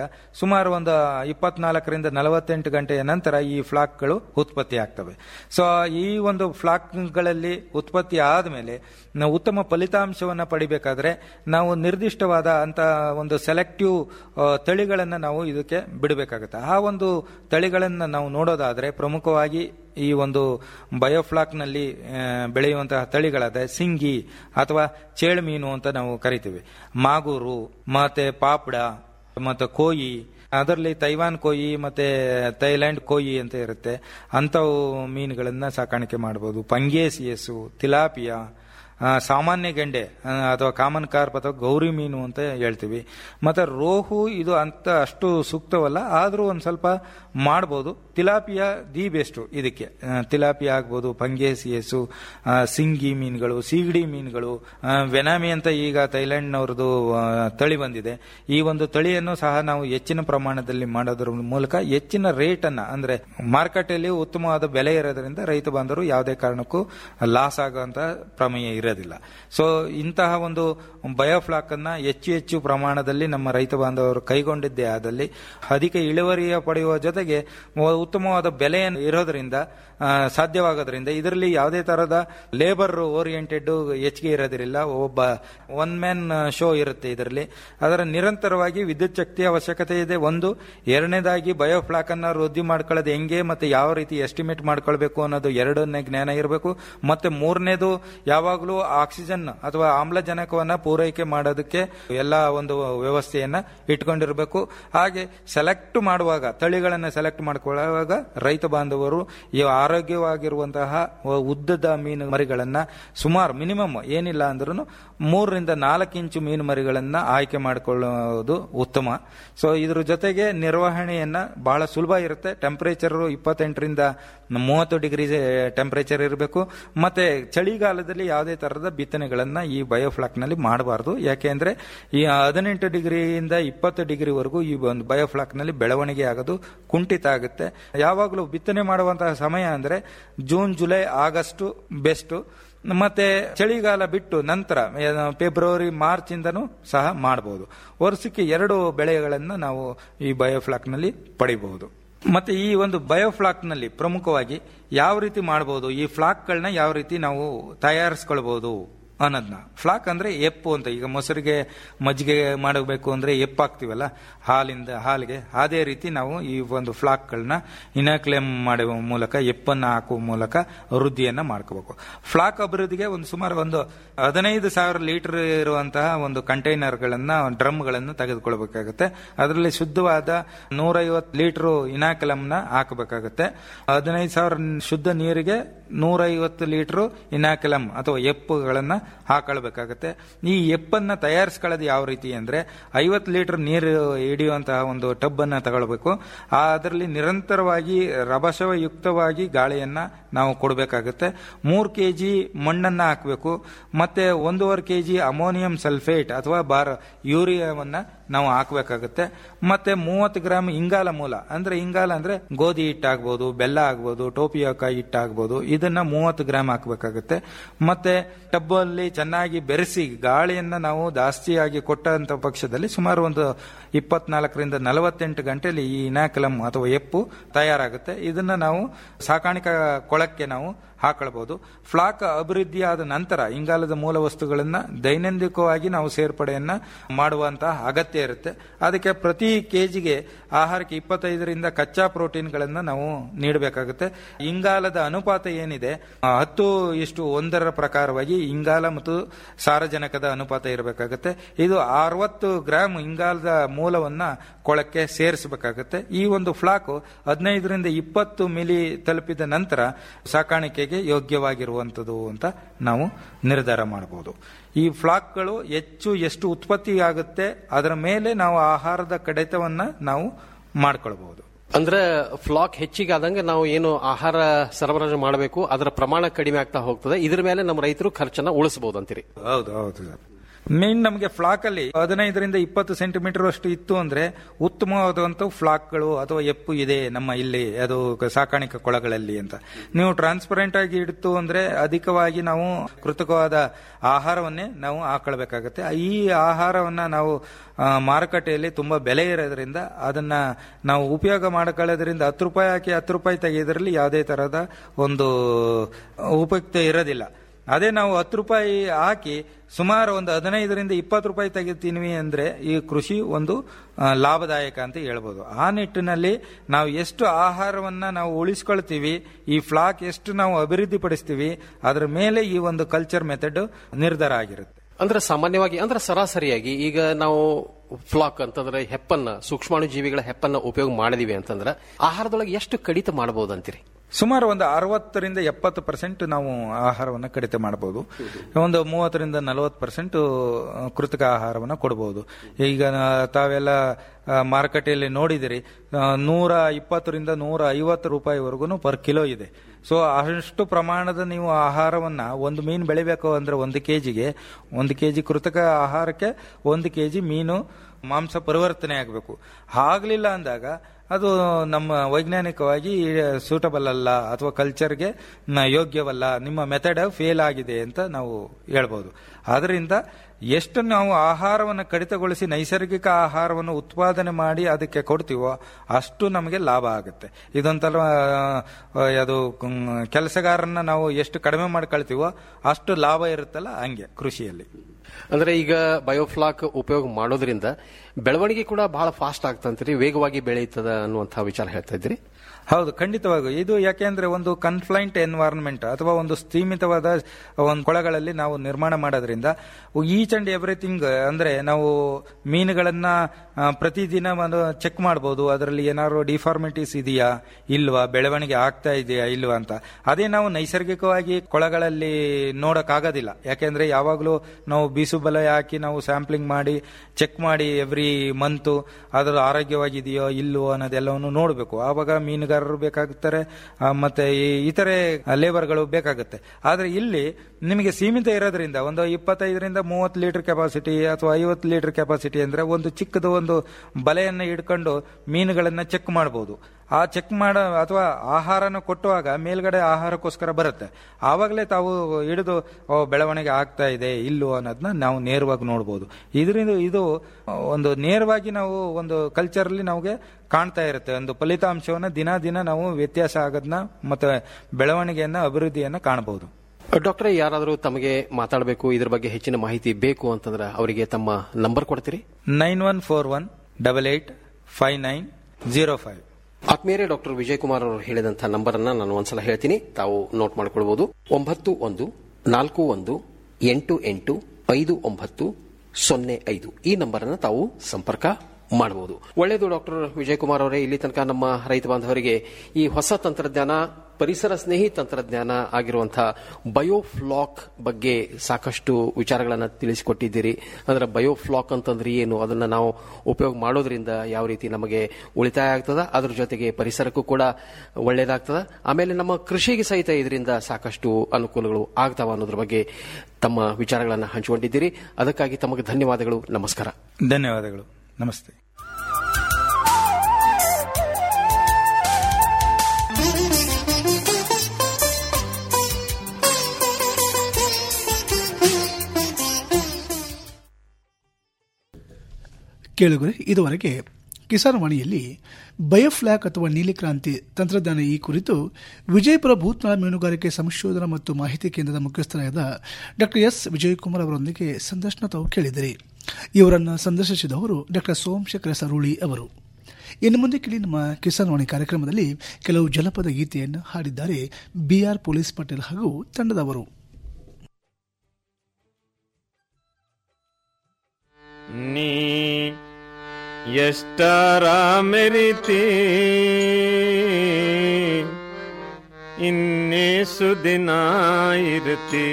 ಸುಮಾರು ಒಂದು ಇಪ್ಪತ್ನಾಲ್ಕರಿಂದ ನಲವತ್ತೆಂಟು ಗಂಟೆಯ ನಂತರ ಈ ಫ್ಲಾಕ್ಗಳು ಉತ್ಪತ್ತಿ ಆಗ್ತವೆ ಸೊ ಈ ಒಂದು ಫ್ಲಾಕ್ಗಳಲ್ಲಿ ಉತ್ಪತ್ತಿ ಆದಮೇಲೆ ನಾವು ಉತ್ತಮ ಫಲಿತಾಂಶವನ್ನು ಪಡಿಬೇಕಾದ್ರೆ ನಾವು ನಿರ್ದಿಷ್ಟವಾದ ಅಂತ ಒಂದು ಸೆಲೆಕ್ಟಿವ್ ತಳಿಗಳನ್ನು ನಾವು ಇದಕ್ಕೆ ಬಿಡಬೇಕಾಗುತ್ತೆ ಆ ಒಂದು ತಳಿಗಳನ್ನು ನಾವು ನೋಡೋದಾದ್ರೆ ಪ್ರಮುಖವಾಗಿ ಈ ಒಂದು ಬಯೋಫ್ಲಾಕ್ನಲ್ಲಿ ಆ, ಬೆಳೆಯುವಂತಹ ತಳಿಗಳಾದ ಸಿಂಗಿ ಅಥವಾ ಚೇಳು ಮೀನು ಅಂತ ನಾವು ಕರಿತೀವಿ ಮಾಗೂರು ಮತ್ತೆ ಪಾಪಡ ಮತ್ತು ಕೋಯಿ ಅದರಲ್ಲಿ ತೈವಾನ್ ಕೋಯಿ ಮತ್ತೆ ಥೈಲ್ಯಾಂಡ್ ಕೋಯಿ ಅಂತ ಇರುತ್ತೆ ಅಂಥವು ಮೀನುಗಳನ್ನ ಸಾಕಾಣಿಕೆ ಮಾಡಬಹುದು ಪಂಗೇಸಿಯಸ್ಸು ತಿಲಾಪಿಯಾ ಆ, ಸಾಮಾನ್ಯ ಗೆಂಡೆ ಆ, ಅಥವಾ ಕಾಮನ್ ಕಾರ್ಪ್ ಅಥವಾ ಗೌರಿ ಮೀನು ಅಂತ ಹೇಳ್ತೀವಿ ಮತ್ತೆ ರೋಹು ಇದು ಅಂತ ಅಷ್ಟು ಸೂಕ್ತವಲ್ಲ ಆದರೂ ಒಂದು ಸ್ವಲ್ಪ ಮಾಡ್ಬೋದು ತಿಲಾಪಿಯಾ ದಿ ಬೆಸ್ಟು ಇದಕ್ಕೆ ಆ, ತಿಲಾಪಿಯಾ ಆಗ್ಬೋದು ಪಂಗೇಸಿಯಸ್ಸು ಆ, ಸಿಂಗಿ ಮೀನುಗಳು ಸೀಗಡಿ ಮೀನುಗಳು ಆ, ವೆನಾಮಿ ಅಂತ ಈಗ ಥೈಲ್ಯಾಂಡ್ನವ್ರದ್ದು ಆ, ತಳಿ ಬಂದಿದೆ ಈ ಒಂದು ತಳಿಯನ್ನು ಸಹ ನಾವು ಹೆಚ್ಚಿನ ಪ್ರಮಾಣದಲ್ಲಿ ಮಾಡೋದ್ರ ಮೂಲಕ ಹೆಚ್ಚಿನ ರೇಟನ್ನು ಅಂದ್ರೆ ಮಾರುಕಟ್ಟೆಯಲ್ಲಿ ಉತ್ತಮವಾದ ಬೆಲೆ ಇರೋದ್ರಿಂದ ರೈತ ಬಾಂಧವರು ಯಾವುದೇ ಕಾರಣಕ್ಕೂ ಲಾಸ್ ಆಗುವಂತ ಪ್ರಮೇಯ ಇರೋದಿಲ್ಲ ಸೊ ಇಂತಹ ಒಂದು ಬಯೋಫ್ಲಾಕ್ ಅನ್ನ ಹೆಚ್ಚು ಹೆಚ್ಚು ಪ್ರಮಾಣದಲ್ಲಿ ನಮ್ಮ ರೈತ ಬಾಂಧವರು ಕೈಗೊಂಡಿದ್ದೇ ಆದಲ್ಲಿ ಅಧಿಕ ಇಳುವರಿಯ ಪಡೆಯುವ ಜೊತೆಗೆ ಉತ್ತಮವಾದ ಬೆಲೆ ಇರೋದ್ರಿಂದ ಆ, ಸಾಧ್ಯವಾಗೋದ್ರಿಂದ ಇದರಲ್ಲಿ ಯಾವುದೇ ತರಹದ ಲೇಬರ್ ಓರಿಯೆಂಟೆಡ್ ಹೆಚ್ಚಿಗೆ ಇರೋದಿಲ್ಲ ಒಬ್ಬ ಒನ್ ಮ್ಯಾನ್ ಶೋ ಇರುತ್ತೆ ಇದರಲ್ಲಿ ಅದರ ನಿರಂತರವಾಗಿ ವಿದ್ಯುತ್ ಶಕ್ತಿಯ ಅವಶ್ಯಕತೆ ಇದೆ ಒಂದು ಎರಡನೇದಾಗಿ ಬಯೋಫ್ಲಾಕ್ ಅನ್ನ ವೃದ್ಧಿ ಮಾಡ್ಕೊಳ್ಳೋದು ಹೆಂಗೆ ಮತ್ತೆ ಯಾವ ರೀತಿ ಎಸ್ಟಿಮೇಟ್ ಮಾಡ್ಕೊಳ್ಬೇಕು ಅನ್ನೋದು ಎರಡನೇ ಜ್ಞಾನ ಇರಬೇಕು ಮತ್ತೆ ಮೂರನೇದು ಯಾವಾಗಲೂ ಆಕ್ಸಿಜನ್ ಅಥವಾ ಆಮ್ಲಜನಕವನ್ನ ಪೂರೈಕೆ ಮಾಡೋದಕ್ಕೆ ಎಲ್ಲ ಒಂದು ವ್ಯವಸ್ಥೆಯನ್ನ ಇಟ್ಕೊಂಡಿರಬೇಕು ಹಾಗೆ ಸೆಲೆಕ್ಟ್ ಮಾಡುವಾಗ ತಳಿಗಳನ್ನ ಸೆಲೆಕ್ಟ್ ಮಾಡ್ಕೊಳ್ಳುವಾಗ ರೈತ ಬಾಂಧವರು ಈ ಆರೋಗ್ಯವಾಗಿರುವಂತಹ ಉದ್ದದ ಮೀನು ಮರಿಗಳನ್ನ ಸುಮಾರು ಮಿನಿಮಮ್ ಏನಿಲ್ಲ ಅಂದ್ರೂ ಮೂರರಿಂದ ನಾಲ್ಕು ಇಂಚು ಮೀನು ಮರಿಗಳನ್ನ ಆಯ್ಕೆ ಮಾಡಿಕೊಳ್ಳುವುದು ಉತ್ತಮ ಸೊ ಇದ್ರ ಜೊತೆಗೆ ನಿರ್ವಹಣೆಯನ್ನ ಬಹಳ ಸುಲಭ ಇರುತ್ತೆ ಟೆಂಪರೇಚರ್ ಇಪ್ಪತ್ತೆಂಟರಿಂದ ಮೂವತ್ತು ಡಿಗ್ರಿ ಟೆಂಪರೇಚರ್ ಇರಬೇಕು ಮತ್ತೆ ಚಳಿಗಾಲದಲ್ಲಿ ಯಾವುದೇ ತರಹದ ಬಿತ್ತನೆಗಳನ್ನ ಈ ಬಯೋಫ್ಲಾಕ್ ನಲ್ಲಿ ಮಾಡಬಾರದು ಯಾಕೆಂದ್ರೆ ಈ ಹದಿನೆಂಟು ಡಿಗ್ರಿಯಿಂದ ಇಪ್ಪತ್ತು ಡಿಗ್ರಿವರೆಗೂ ಈ ಒಂದು ಬಯೋಫ್ಲಾಕ್ ನಲ್ಲಿ ಬೆಳವಣಿಗೆ ಆಗೋದು ಕುಂಠಿತ ಆಗುತ್ತೆ ಯಾವಾಗಲೂ ಬಿತ್ತನೆ ಮಾಡುವಂತಹ ಸಮಯ ಅಂದ್ರೆ ಜೂನ್ ಜುಲೈ ಆಗಸ್ಟ್ ಬೆಸ್ಟ್ ಮತ್ತೆ ಚಳಿಗಾಲ ಬಿಟ್ಟು ನಂತರ ಏನು ಫೆಬ್ರವರಿ ಮಾರ್ಚ್ ಇಂದನೂ ಸಹ ಮಾಡಬಹುದು ವರ್ಷಕ್ಕೆ ಎರಡು ಬೆಳೆಗಳನ್ನು ನಾವು ಈ ಬಯೋಫ್ಲಾಕ್ ನಲ್ಲಿ ಪಡಿಬಹುದು ಮತ್ತೆ ಈ ಒಂದು ಬಯೋಫ್ಲಾಕ್ ನಲ್ಲಿ ಪ್ರಮುಖವಾಗಿ ಯಾವ ರೀತಿ ಮಾಡಬಹುದು ಈ ಫ್ಲಾಕ್ಗಳನ್ನ ಯಾವ ರೀತಿ ನಾವು ತಯಾರಿಸ್ಕೊಳ್ಬಹುದು ಅನ್ನೋದನ್ನ ಫ್ಲಾಕ್ ಅಂದ್ರೆ ಎಪ್ಪು ಅಂತ ಈಗ ಮೊಸರಿಗೆ ಮಜ್ಜಿಗೆ ಮಾಡಬೇಕು ಅಂದ್ರೆ ಎಪ್ಪು ಹಾಕ್ತಿವಲ್ಲ ಹಾಲಿಂದ ಹಾಲಿಗೆ ಅದೇ ರೀತಿ ನಾವು ಈ ಒಂದು ಫ್ಲಾಕ್ಗಳನ್ನ ಇನಾಕ್ಲೇಮ್ ಮಾಡುವ ಮೂಲಕ ಎಪ್ಪನ್ನ ಹಾಕುವ ಮೂಲಕ ವೃದ್ಧಿಯನ್ನ ಮಾಡ್ಕೋಬೇಕು ಫ್ಲಾಕ್ ಅಭಿವೃದ್ಧಿಗೆ ಒಂದು ಸುಮಾರು ಒಂದು ಹದಿನೈದು ಸಾವಿರ ಲೀಟರ್ ಇರುವಂತಹ ಒಂದು ಕಂಟೈನರ್ಗಳನ್ನ ಡ್ರಮ್ಗಳನ್ನು ತೆಗೆದುಕೊಳ್ಬೇಕಾಗುತ್ತೆ ಅದರಲ್ಲಿ ಶುದ್ಧವಾದ ನೂರೈವತ್ತು ಲೀಟರ್ ಇನಾಕಲಂನ ಹಾಕಬೇಕಾಗುತ್ತೆ ಹದಿನೈದು ಸಾವಿರ ಶುದ್ಧ ನೀರಿಗೆ ನೂರೈವತ್ತು ಲೀಟರ್ ಇನಾಕಲಂ ಅಥವಾ ಎಪ್ಪುಗಳನ್ನ ಹಾಕೊಳ್ಬೇಕಾಗತ್ತೆ ಈ ಎಪ್ಪನ್ನ ತಯಾರಿಸ್ಕೊಳ್ಳೋದು ಯಾವ ರೀತಿ ಅಂದ್ರೆ ಐವತ್ತು ಲೀಟರ್ ನೀರು ಹಿಡಿಯುವಂತಹ ಒಂದು ಟಬ್ ಅನ್ನ ತಗೊಳ್ಬೇಕು ಅದರಲ್ಲಿ ನಿರಂತರವಾಗಿ ರಭಸಯುಕ್ತವಾಗಿ ಗಾಳಿಯನ್ನ ನಾವು ಕೊಡಬೇಕಾಗುತ್ತೆ ಮೂರು ಕೆ ಜಿ ಮಣ್ಣನ್ನ ಹಾಕಬೇಕು ಮತ್ತೆ ಒಂದೂವರೆ ಕೆ ಜಿ ಅಮೋನಿಯಂ ಸಲ್ಫೇಟ್ ಅಥವಾ ಬಾರ್ ಯೂರಿಯಾವನ್ನ ನಾವು ಹಾಕಬೇಕಾಗುತ್ತೆ ಮತ್ತೆ ಮೂವತ್ತು ಗ್ರಾಮ್ ಇಂಗಾಲ ಮೂಲ ಅಂದ್ರೆ ಇಂಗಾಲ ಅಂದ್ರೆ ಗೋಧಿ ಹಿಟ್ಟಾಗ್ಬೋದು ಬೆಲ್ಲ ಆಗ್ಬೋದು ಟೋಪಿಯೋಕಾಯಿ ಹಿಟ್ಟಾಗ್ಬೋದು ಇದನ್ನ ಮೂವತ್ತು ಗ್ರಾಮ್ ಹಾಕಬೇಕಾಗುತ್ತೆ ಮತ್ತೆ ಟಬ್ಬಲ್ಲಿ ಚೆನ್ನಾಗಿ ಬೆರೆಸಿ ಗಾಳಿಯನ್ನ ನಾವು ಜಾಸ್ತಿಯಾಗಿ ಕೊಟ್ಟಂತ ಪಕ್ಷದಲ್ಲಿ ಸುಮಾರು ಒಂದು ಇಪ್ಪತ್ನಾಲ್ಕರಿಂದ ನಲವತ್ತೆಂಟು ಗಂಟೆಯಲ್ಲಿ ಈ ಇನಾಕಲಂ ಅಥವಾ ಎಪ್ಪು ತಯಾರಾಗುತ್ತೆ ಇದನ್ನ ನಾವು ಸಾಕಾಣಿಕಾ ಕೊಳಕ್ಕೆ ನಾವು ಹಾಕೊಳ್ಬಹುದು ಫ್ಲಾಕ್ ಅಭಿವೃದ್ಧಿಯಾದ ನಂತರ ಇಂಗಾಲದ ಮೂಲ ವಸ್ತುಗಳನ್ನ ದೈನಂದಿಕವಾಗಿ ನಾವು ಸೇರ್ಪಡೆಯನ್ನ ಮಾಡುವಂತಹ ಅಗತ್ಯ ಇರುತ್ತೆ ಅದಕ್ಕೆ ಪ್ರತಿ ಕೆಜಿಗೆ ಆಹಾರಕ್ಕೆ ಇಪ್ಪತ್ತೈದರಿಂದ ಕಚ್ಚಾ ಪ್ರೋಟೀನ್ಗಳನ್ನ ನಾವು ನೀಡಬೇಕಾಗುತ್ತೆ ಇಂಗಾಲದ ಅನುಪಾತ ಏನಿದೆ ಆ, ಹತ್ತು ಇಷ್ಟು ಒಂದರ ಪ್ರಕಾರವಾಗಿ ಇಂಗಾಲ ಮತ್ತು ಸಾರಜನಕದ ಅನುಪಾತ ಇರಬೇಕಾಗುತ್ತೆ ಇದು ಅರವತ್ತು ಗ್ರಾಮ್ ಇಂಗಾಲದ ಮೂಲವನ್ನ ಕೊಳಕ್ಕೆ ಸೇರಿಸಬೇಕಾಗುತ್ತೆ ಈ ಒಂದು ಫ್ಲಾಕ್ ಹದಿನೈದರಿಂದ ಇಪ್ಪತ್ತು ಮಿಲಿ ತಲುಪಿದ ನಂತರ ಸಾಕಾಣಿಕೆಗೆ ಯೋಗ್ಯವಾಗಿರುವಂಥದ್ದು ಅಂತ ನಾವು ನಿರ್ಧಾರ ಮಾಡಬಹುದು ಈ ಫ್ಲಾಕ್ಗಳು ಹೆಚ್ಚು ಎಷ್ಟು ಉತ್ಪತ್ತಿ ಆಗುತ್ತೆ ಅದರ ಮೇಲೆ ನಾವು ಆಹಾರದ ಕಡಿತವನ್ನ ನಾವು ಮಾಡ್ಕೊಳ್ಬಹುದು ಅಂದ್ರೆ ಫ್ಲಾಕ್ ಹೆಚ್ಚಿಗೆ ಆದಂಗೆ ನಾವು ಏನು ಆಹಾರ ಸರಬರಾಜು ಮಾಡಬೇಕು ಅದರ ಪ್ರಮಾಣ ಕಡಿಮೆ ಆಗ್ತಾ ಹೋಗ್ತದೆ ಇದ್ರ ಮೇಲೆ ನಮ್ಮ ರೈತರು ಖರ್ಚನ್ನ ಉಳಿಸಬಹುದು ಅಂತೀರಿ ಹೌದು ಹೌದು ಸರ್ ಮೇನ್ ನಮಗೆ ಫ್ಲಾಕ್ ಅಲ್ಲಿ ಹದಿನೈದರಿಂದ ಇಪ್ಪತ್ತು ಸೆಂಟಿಮೀಟರ್ ಅಷ್ಟು ಇತ್ತು ಅಂದ್ರೆ ಉತ್ತಮವಾದಂತ ಫ್ಲಾಕ್ಗಳು ಅಥವಾ ಎಪ್ಪು ಇದೆ ನಮ್ಮ ಇಲ್ಲಿ ಅದು ಸಾಕಾಣಿಕಾ ಕೊಳಗಳಲ್ಲಿ ಅಂತ ನೀವು ಟ್ರಾನ್ಸ್ಪರೆಂಟ್ ಆಗಿ ಇಡ್ತು ಅಂದ್ರೆ ಅಧಿಕವಾಗಿ ನಾವು ಕೃತಕವಾದ ಆಹಾರವನ್ನೇ ನಾವು ಹಾಕೊಳ್ಬೇಕಾಗತ್ತೆ ಈ ಆಹಾರವನ್ನ ನಾವು ಆ, ಮಾರುಕಟ್ಟೆಯಲ್ಲಿ ತುಂಬಾ ಬೆಲೆ ಇರೋದ್ರಿಂದ ಅದನ್ನ ನಾವು ಉಪಯೋಗ ಮಾಡ್ಕೊಳ್ಳೋದ್ರಿಂದ ಹತ್ತು ರೂಪಾಯಿ ಹಾಕಿ ಹತ್ತು ರೂಪಾಯಿ ತೆಗೆಯೋದ್ರಲ್ಲಿ ಯಾವುದೇ ತರಹದ ಒಂದು ಉಪಯುಕ್ತ ಇರೋದಿಲ್ಲ ಅದೇ ನಾವು ಹತ್ತು ರೂಪಾಯಿ ಹಾಕಿ ಸುಮಾರು ಒಂದು ಹದಿನೈದರಿಂದ ಇಪ್ಪತ್ತು ರೂಪಾಯಿ ತೆಗಿತೀವಿ ಅಂದ್ರೆ ಈ ಕೃಷಿ ಒಂದು ಆ, ಲಾಭದಾಯಕ ಅಂತ ಹೇಳ್ಬೋದು ಆ ನಿಟ್ಟಿನಲ್ಲಿ ನಾವು ಎಷ್ಟು ಆಹಾರವನ್ನ ನಾವು ಉಳಿಸ್ಕೊಳ್ತೀವಿ ಈ ಫ್ಲಾಕ್ ಎಷ್ಟು ನಾವು ಅಭಿವೃದ್ಧಿ ಪಡಿಸ್ತೀವಿ ಅದರ ಮೇಲೆ ಈ ಒಂದು ಕಲ್ಚರ್ ಮೆಥಡ್ ನಿರ್ಧಾರ ಆಗಿರುತ್ತೆ ಅಂದ್ರೆ ಸಾಮಾನ್ಯವಾಗಿ ಅಂದ್ರೆ ಸರಾಸರಿಯಾಗಿ ಈಗ ನಾವು ಫ್ಲಾಕ್ ಅಂತಂದ್ರೆ ಹೆಪ್ಪನ್ನ ಸೂಕ್ಷ್ಮಾಣು ಜೀವಿಗಳ ಹೆಪ್ಪನ್ನ ಉಪಯೋಗ ಮಾಡಿದೀವಿ ಅಂತಂದ್ರೆ ಆಹಾರದೊಳಗೆ ಎಷ್ಟು ಕಡಿತ ಮಾಡಬಹುದು ಅಂತೀರಿ ಸುಮಾರು ಒಂದು ಅರವತ್ತರಿಂದ ಎಪ್ಪತ್ತು ಪರ್ಸೆಂಟ್ ನಾವು ಆಹಾರವನ್ನು ಕಡಿತ ಮಾಡಬಹುದು ಒಂದು ಮೂವತ್ತರಿಂದ ನಲವತ್ತು ಪರ್ಸೆಂಟ್ ಕೃತಕ ಆಹಾರವನ್ನು ಕೊಡಬಹುದು ಈಗ ನಾ- ತಾವೆಲ್ಲ ಆ, ಮಾರುಕಟ್ಟೆಯಲ್ಲಿ ನೋಡಿದಿರಿ ಆ, ನೂರ ಇಪ್ಪತ್ತರಿಂದ ನೂರ ಐವತ್ತು ರೂಪಾಯಿವರೆಗೂ ಪರ್ ಕಿಲೋ ಇದೆ ಸೊ ಅಷ್ಟು ಪ್ರಮಾಣದ ನೀವು ಆಹಾರವನ್ನ ಒಂದು ಮೀನು ಬೆಳಿಬೇಕು ಅಂದ್ರೆ ಒಂದು ಕೆಜಿಗೆ ಒಂದು ಕೆಜಿ ಕೃತಕ ಆಹಾರಕ್ಕೆ ಒಂದು ಕೆಜಿ ಮೀನು ಮಾಂಸ ಪರಿವರ್ತನೆ ಆಗಬೇಕು ಆಗ್ಲಿಲ್ಲ ಅಂದಾಗ ಅದು ನಮ್ಮ ವೈಜ್ಞಾನಿಕವಾಗಿ ಸೂಟಬಲ್ ಅಲ್ಲ ಅಥವಾ ಕಲ್ಚರ್ಗೆ ನ- ಯೋಗ್ಯವಲ್ಲ ನಿಮ್ಮ ಮೆಥಡ್ ಫೇಲ್ ಆಗಿದೆ ಅಂತ ನಾವು ಹೇಳ್ಬೋದು ಆದ್ರಿಂದ ಎಷ್ಟು ನಾವು ಆಹಾರವನ್ನು ಕಡಿತಗೊಳಿಸಿ ನೈಸರ್ಗಿಕ ಆಹಾರವನ್ನು ಉತ್ಪಾದನೆ ಮಾಡಿ ಅದಕ್ಕೆ ಕೊಡ್ತೀವೋ ಅಷ್ಟು ನಮಗೆ ಲಾಭ ಆಗುತ್ತೆ ಇದೊಂಥರ ಆ, ಅದು ಮ್, ಕೆಲಸಗಾರನ್ನ ನಾವು ಎಷ್ಟು ಕಡಿಮೆ ಮಾಡ್ಕೊಳ್ತೀವೋ ಅಷ್ಟು ಲಾಭ ಇರುತ್ತಲ್ಲ ಹಂಗೆ ಕೃಷಿಯಲ್ಲಿ ಅಂದ್ರೆ ಈಗ ಬಯೋಫ್ಲಾಕ್ ಉಪಯೋಗ ಮಾಡೋದ್ರಿಂದ ಬೆಳವಣಿಗೆ ಕೂಡ ಬಹಳ ಫಾಸ್ಟ್ ಆಗ್ತಂತೀರಿ ವೇಗವಾಗಿ ಬೆಳೆಯುತ್ತದ ಅನ್ನುವಂತಹ ವಿಚಾರ ಹೇಳ್ತಾ ಇದ್ರಿ ಹೌದು ಖಂಡಿತವಾಗೂ ಇದು ಯಾಕೆಂದ್ರೆ ಒಂದು ಕನ್ಫ್ಲೈಂಟ್ ಎನ್ವೈರನ್ಮೆಂಟ್ ಅಥವಾ ಒಂದು ಸ್ಥೀಮಿತವಾದ ಒಂದು ಕೊಳಗಳಲ್ಲಿ ನಾವು ನಿರ್ಮಾಣ ಮಾಡೋದ್ರಿಂದ ಈಚ್ ಅಂಡ್ ಎವ್ರಿಥಿಂಗ್ ಅಂದ್ರೆ ನಾವು ಮೀನುಗಳನ್ನ ಆ, ಪ್ರತಿದಿನ ಒಂದು ಚೆಕ್ ಮಾಡಬಹುದು ಅದರಲ್ಲಿ ಏನಾದ್ರು ಡಿಫಾರ್ಮಿಟೀಸ್ ಇದೆಯಾ ಇಲ್ವಾ ಬೆಳವಣಿಗೆ ಆಗ್ತಾ ಇದೆಯಾ ಇಲ್ವಾ ಅಂತ ಅದೇ ನಾವು ನೈಸರ್ಗಿಕವಾಗಿ ಕೊಳಗಳಲ್ಲಿ ನೋಡಕ್ಕಾಗೋದಿಲ್ಲ ಯಾಕೆಂದ್ರೆ ಯಾವಾಗಲೂ ನಾವು ಬೀಸು ಬಲ ಹಾಕಿ ನಾವು ಸ್ಯಾಂಪ್ಲಿಂಗ್ ಮಾಡಿ ಚೆಕ್ ಮಾಡಿ ಎವ್ರಿ ಮಂತ್ ಅದರ ಆರೋಗ್ಯವಾಗಿದೆಯೋ ಇಲ್ವೋ ಅನ್ನೋದೆಲ್ಲವನ್ನು ನೋಡಬೇಕು ಆವಾಗ ಮೀನುಗಾರರು ಬೇಕಾಗುತ್ತಾರೆ ಆ, ಮತ್ತೆ ಈ ಇತರೆ ಲೇಬರ್ಗಳು ಬೇಕಾಗುತ್ತೆ ಆದ್ರೆ ಇಲ್ಲಿ ನಿಮಗೆ ಸೀಮಿತ ಇರೋದ್ರಿಂದ ಒಂದು ಇಪ್ಪತ್ತೈದರಿಂದ ಮೂವತ್ತು ಲೀಟರ್ ಕೆಪಾಸಿಟಿ ಅಥವಾ ಐವತ್ತು ಲೀಟರ್ ಕೆಪಾಸಿಟಿ ಅಂದ್ರೆ ಒಂದು ಚಿಕ್ಕದು ಒಂದು ಬಲೆಯನ್ನು ಹಿಡ್ಕೊಂಡು ಮೀನುಗಳನ್ನ ಚೆಕ್ ಮಾಡಬಹುದು ಆ ಚೆಕ್ ಮಾಡ ಅಥವಾ ಆಹಾರನ ಕೊಟ್ಟುವಾಗ ಮೇಲ್ಗಡೆ ಆಹಾರಕ್ಕೋಸ್ಕರ ಬರುತ್ತೆ ಆವಾಗಲೇ ತಾವು ಹಿಡಿದು ಓ ಬೆಳವಣಿಗೆ ಆಗ್ತಾ ಇದೆ ಇಲ್ಲೋ ಅನ್ನೋದನ್ನ ನಾವು ನೇರವಾಗಿ ನೋಡ್ಬೋದು ಇದರಿಂದ ಇದು ಒಂದು ನೇರವಾಗಿ ನಾವು ಒಂದು ಕಲ್ಚರಲ್ಲಿ ನಮಗೆ ಕಾಣ್ತಾ ಇರುತ್ತೆ ಒಂದು ಫಲಿತಾಂಶವನ್ನ ದಿನ ದಿನ ನಾವು ವ್ಯತ್ಯಾಸ ಆಗೋದನ್ನ ಮತ್ತೆ ಬೆಳವಣಿಗೆಯನ್ನ ಅಭಿವೃದ್ಧಿಯನ್ನ ಕಾಣಬಹುದು ಡಾಕ್ಟರ್ ಯಾರಾದರೂ ತಮಗೆ ಮಾತಾಡಬೇಕು ಇದ್ರ ಬಗ್ಗೆ ಹೆಚ್ಚಿನ ಮಾಹಿತಿ ಬೇಕು ಅಂತಂದ್ರೆ ಅವರಿಗೆ ತಮ್ಮ ನಂಬರ್ ಕೊಡ್ತೀರಿ nine one four one double eight five nine zero five ಆತ್ಮೀಯರೇ ಡಾಕ್ಟರ್ ವಿಜಯ್ ಕುಮಾರ್ ಅವರು ಹೇಳಿದಂತಹ ನಂಬರ್ ಅನ್ನ ನಾನು ಒಂದ್ಸಲ ಹೇಳ್ತೀನಿ ತಾವು ನೋಟ್ ಮಾಡ್ಕೊಳ್ಬಹುದು ಒಂಬತ್ತು ಒಂದು ನಾಲ್ಕು ಒಂದು ಎಂಟು ಎಂಟು ಐದು ಒಂಬತ್ತು ಸೊನ್ನೆ ಐದು ಈ ನಂಬರ್ ಅನ್ನ ತಾವು ಸಂಪರ್ಕ ಮಾಡಬಹುದು ಒಳ್ಳೆಯದು ಡಾಕ್ಟರ್ ವಿಜಯ್ ಕುಮಾರ್ ಅವರೇ ಇಲ್ಲಿ ತನಕ ನಮ್ಮ ರೈತ ಬಾಂಧವರಿಗೆ ಈ ಹೊಸ ತಂತ್ರಜ್ಞಾನ ಪರಿಸರ ಸ್ನೇಹಿ ತಂತ್ರಜ್ಞಾನ ಆಗಿರುವಂತಹ ಬಯೋಫ್ಲಾಕ್ ಬಗ್ಗೆ ಸಾಕಷ್ಟು ವಿಚಾರಗಳನ್ನ ತಿಳಿಸಿಕೊಟ್ಟಿದ್ದೀರಿ ಅಂದ್ರೆ ಬಯೋಫ್ಲಾಕ್ ಅಂತಂದ್ರೆ ಏನು ಅದನ್ನ ನಾವು ಉಪಯೋಗ ಮಾಡೋದ್ರಿಂದ ಯಾವ ರೀತಿ ನಮಗೆ ಉಳಿತಾಯ ಆಗ್ತದ ಅದ್ರ ಜೊತೆಗೆ ಪರಿಸರಕ್ಕೂ ಕೂಡ ಒಳ್ಳೇದಾಗ್ತದ ಆಮೇಲೆ ನಮ್ಮ ಕೃಷಿಗೆ ಸಹಿತ ಇದರಿಂದ ಸಾಕಷ್ಟು ಅನುಕೂಲಗಳು ಆಗ್ತಾವ ಅನ್ನೋದ್ರ ಬಗ್ಗೆ ತಮ್ಮ ವಿಚಾರಗಳನ್ನ ಹಂಚಿಕೊಂಡಿದ್ದೀರಿ ಅದಕ್ಕಾಗಿ ತಮಗೆ ಧನ್ಯವಾದಗಳು ನಮಸ್ಕಾರ ಧನ್ಯವಾದಗಳು ನಮಸ್ತೆ ಕೇಳುಗರೆ ಇದುವರೆಗೆ ಕಿಸಾನ್ ವಾಣಿಯಲ್ಲಿ ಬಯೋಫ್ಲಾಕ್ ಅಥವಾ ನೀಲಿಕ್ರಾಂತಿ ತಂತ್ರಜ್ಞಾನ ಈ ಕುರಿತು ವಿಜಯಪುರ ಭೂತ್ನಾಳ ಮೀನುಗಾರಿಕೆ ಸಂಶೋಧನಾ ಮತ್ತು ಮಾಹಿತಿ ಕೇಂದ್ರದ ಮುಖ್ಯಸ್ಥರಾದ ಡಾ ಎಸ್ ವಿಜಯಕುಮಾರ್ ಅವರೊಂದಿಗೆ ಸಂದರ್ಶನ ತಾವು ಕೇಳಿದಿರಿ ಇವರನ್ನು ಸಂದರ್ಶಿಸಿದವರು ಡಾ ಸೋಮಶೇಖರ ಸರೂಳಿ ಅವರು ಇನ್ನು ಮುಂದೆ ಕೇಳಿ ನಮ್ಮ ಕಿಸಾನ್ ವಾಣಿ ಕಾರ್ಯಕ್ರಮದಲ್ಲಿ ಕೆಲವು ಜನಪದ ಗೀತೆಯನ್ನು ಹಾಡಿದ್ದಾರೆ ಬಿಆರ್ ಪೊಲೀಸ್ ಪಟೇಲ್ ಹಾಗೂ ತಂಡದವರು ನೀ ಎಷ್ಟರ ಮೆರಿತಿ ಇನ್ನೇಸು ದಿನ ಇರ್ತಿ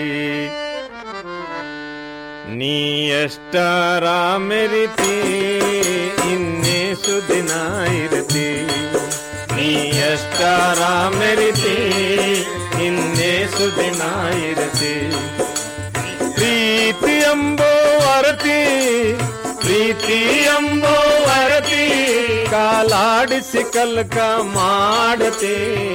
ನೀ ಎಷ್ಟರ ಮೆರಿತಿ ಇನ್ನೇಸು ದಿನ ಇರ್ತಿ ನೀ ಎಷ್ಟರ ಮೆರಿತಿ ಇನ್ನೇಸು ದಿನ ಇರ್ತಿ ಪ್ರೀತಿ ಎಂಬೋ ಪ್ರೀತಿ ಎಂಬೋ ವರತಿ ಕಾಲಾಡಿಸಿ ಕಲ್ಕ ಮಾಡತಿ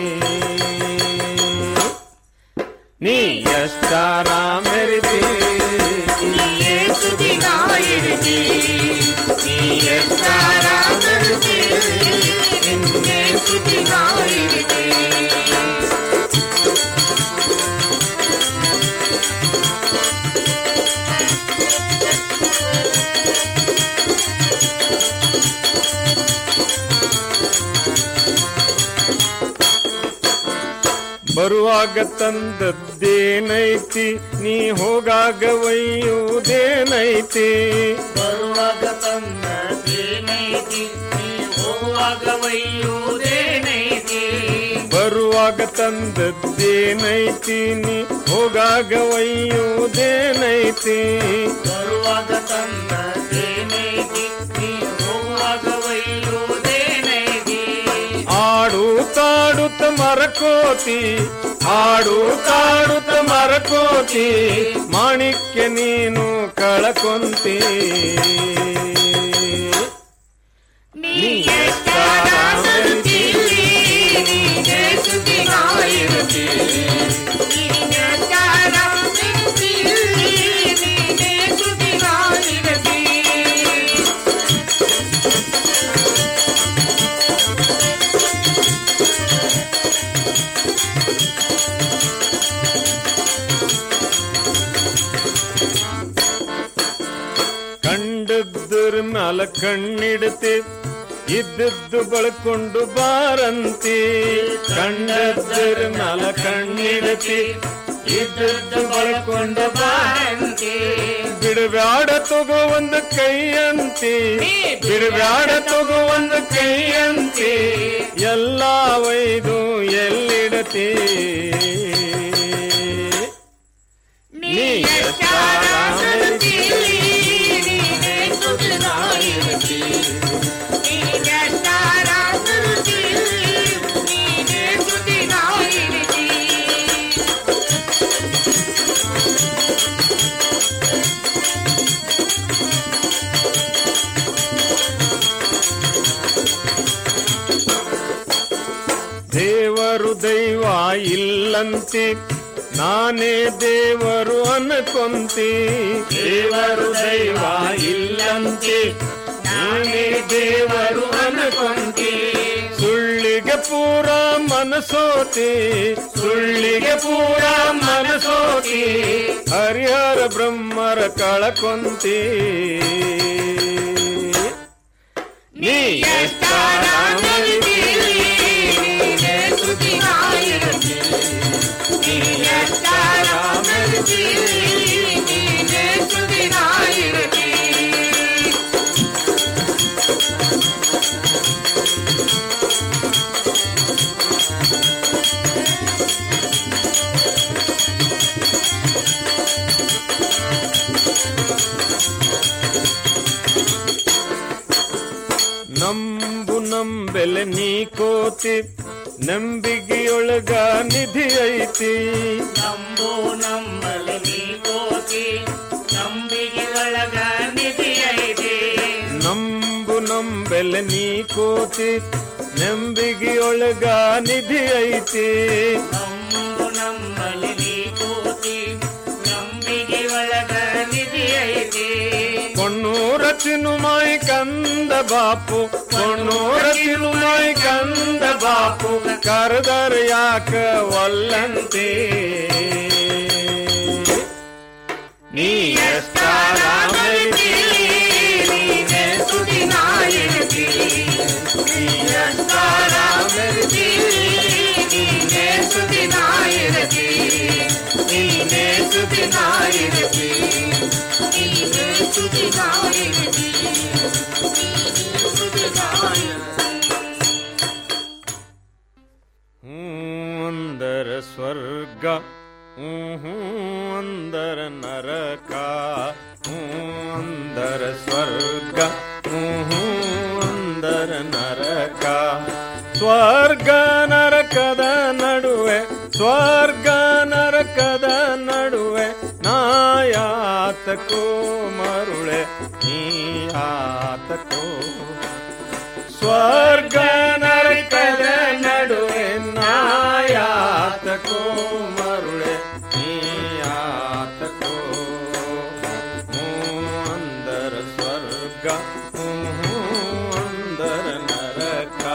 ನೀ ಎಷ್ಟಾರ ಮೆರಿತಿ ನೀಯೇ ಸುದಿಗಾಯಿರಿತಿ ನೀ ಎಷ್ಟಾರ ಮೆರಿತಿ ನಿನ್ನೆ ಸುದಿಗಾಯಿರಿತಿ ಬರುವಾಗ ತಂದದ್ದೇನೈತಿ ನೀ ಹೋಗಾಗ ಒಯ್ಯುವುದೇನೈತಿ ಬರುವಾಗ ತಂದದೇನೈತಿ ನೀ ಹೋಗುವಾಗ ಒಯ್ಯುವುದೇನೈತಿ ಬರುವಾಗ ತಂದದ್ದೇನೈತಿ ನೀ ಹೋಗಾಗ ಒಯ್ಯುವುದೇನೈತಿ ಬರುವಾಗ ತಂದದೇನೈತಿ ನೀ ಹೋಗುವಾಗ ಒಯ್ಯುವುದೇನೈತಿ ಆಡು ತಾಡುತ್ತ ಮರಕೋತಿ ಆಡು ತಾಡುತ್ತ ಮರಕೋತಿ ಮಾಣಿಕ್ಯ ನೀನು ಕಳಕೊಂತಿ ನೀ ಎಷ್ಟಾರ ಮೆರಿತಿ, ನೀನೇ ಸುದ್ದಿಗಾಯಿರುತ್ತಿ. ಕಂಡದ್ರ ಮ್ಯಾಲ ಕಣ್ಣಿಡ್ತಿ ಇದ್ದದ್ದು ಬಳಕೊಂಡು ಬಾರಂತಿ ಕಂಡದ್ರ ಮ್ಯಾಲ ಕಣ್ಣಿಡ್ತಿ ಇದ್ದದ್ದು ಬಳಕೊಂಡು ಬಾರಂತಿ ಬಿಡಬ್ಯಾಡ ತಗೋ ಒಂದು ಕೈಯಂತಿ ಬಿಡಬ್ಯಾಡ ತಗೋ ಒಂದು ಕೈಯಂತಿ ಎಲ್ಲ ಒಯ್ದು ಎಲ್ಲಿಡತಿ ನೀ ಎಷ್ಟಾರ ಮೆರಿತಿ, ನೀನೇ ಸುಖನಾಗಿರುತ್ತಿ. ದೇವರು ದೈವ ಇಲ್ಲಂತೆ ನಾನೇ ದೇವರು ಅನ್ಕೊಂತಿ ದೇವರು ದೈವ ಇಲ್ಲಂತೆ ನಾನೇ ದೇವರು ಅನ್ಕೊಂತಿ ಸುಳ್ಳಿಗೆ ಪೂರ ಮನಸೋತಿ ಸುಳ್ಳಿಗೆ ಪೂರ ಮನಸೋತಿ ಹರಿಹರ ಬ್ರಹ್ಮರ ಕಳಕೊಂತಿ ನೀ ಎಷ್ಟಾರ ಮೆರಿತಿ, ನೀನೇ ಸುದ್ದಿಗಾಯಿರುತ್ತಿ. ನೀ ಎಷ್ಟಾರ ಮೆರಿತಿ, ನೀನೇ ಸುದ್ದಿಗಾಯಿರುತ್ತಿ. ನಂಬು ನಂಬೆಲೆ ನೀ ಕೋತಿ ನಂಬಿಗೆಯೊಳಗ ನಿಧಿ ಐತಿ ನಂಬು ನಂಬಲೆ ನೀ ಕೋತಿ ನಂಬಿಗೆ ಒಳಗ ನಿಧಿ ಐತಿ ನಂಬು ನಂಬೆಲೆ ನೀ ಕೋತಿ ನಂಬಿಗೆಯೊಳಗ ನಿಧಿ ಐತಿ ನಂಬು ನಂಬಲೆ ನೀ ಕೋತಿ ನಂಬಿಗೆ ಒಳಗ ನಿಧಿ ಐತಿ ಕೊಣ್ಣೂರ ಚಿನುಮಾಯಿ ಕಂದ ಬಾಪು ಕೊಣ್ಣೂರ ಚಿನುಮಾಯಿ ಕಂದ ಬಾಪು ಕರೆದರ ಯಾಕ ಒಲ್ಲಂತೆ ನೀ ಎಷ್ಟಾರ ಮೆರಿತಿ, ನೀನೇ ಸುದಿನಾಯಿರುತ್ತಿ. ನೀ ಎಷ್ಟಾರ ಮೆರಿತಿ, ನೀನೇ ಸುದಿನಾಯಿರುತ್ತಿ. ನೀನೇ ಸುದಿನಾಯಿರುತ್ತಿ. ನೀನೇ ಸುದಿನಾಯಿರುತ್ತಿ. ಹ್ಮ್ ಅಂದರ ಸ್ವರ್ಗ ಹ್ಮ್ ಹ್ಮ್ ಅಂದರ ನರಕ ಹ್ಮ್ ಅಂದರ ಸ್ವರ್ಗ ಹ್ಮ್ ಹ್ಮ್ ಅಂದರ ನರಕ ಸ್ವರ್ಗ ನರಕದ ನಡುವೆ ಸ್ವರ್ಗ ನರಕದ ನಡುವೆ ನಾಯಾತ ನೀಯಾತಕೋ ಮರುಳೆ ನೀಯಾತಕೋ ಸ್ವರ್ಗ ನರಕದ ನಡುವೆ ನಾಯಾತಕೋ ಮರುಳೆ ನೀಯಾತಕೋ ಹ್ಞೂ ಅಂದರ ಸ್ವರ್ಗ ಹ್ಞೂ ಅಂದರ ನರಕ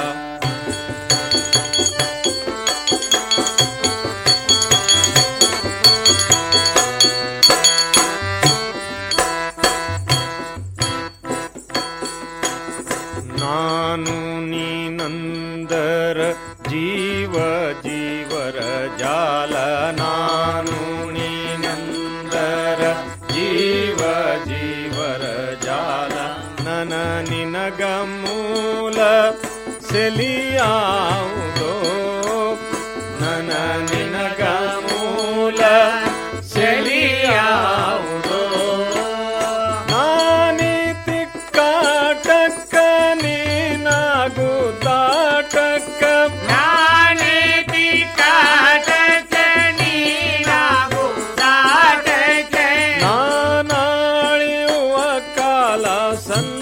ನಾನು ನೀನಂದರ ಜೀವ ಜೀವರ ಜಾಲ ನಾನು ನೀನಂದರ ಜೀವ ಜೀವರ ಜಾಲ ನನ ನಿನಗ ಮೂಲ ಸೆಲಿಯಾವುದೋ ನನ ನಿನಗ ಮೂಲ ಸೆಲಿಯಾವುದೋ ನಾನೀತಿ ಕಾಟಕ್ಕ ನೀನಾಗು ತಾಟಕ್ಕ ನಾನೀತಿ ಕಾಟಕ್ಕ ನೀನಾಗು ತಾಟಕ್ಕ ನಾನಾಳಿಯುವ ಕಾಲ ಸಣ್ಣ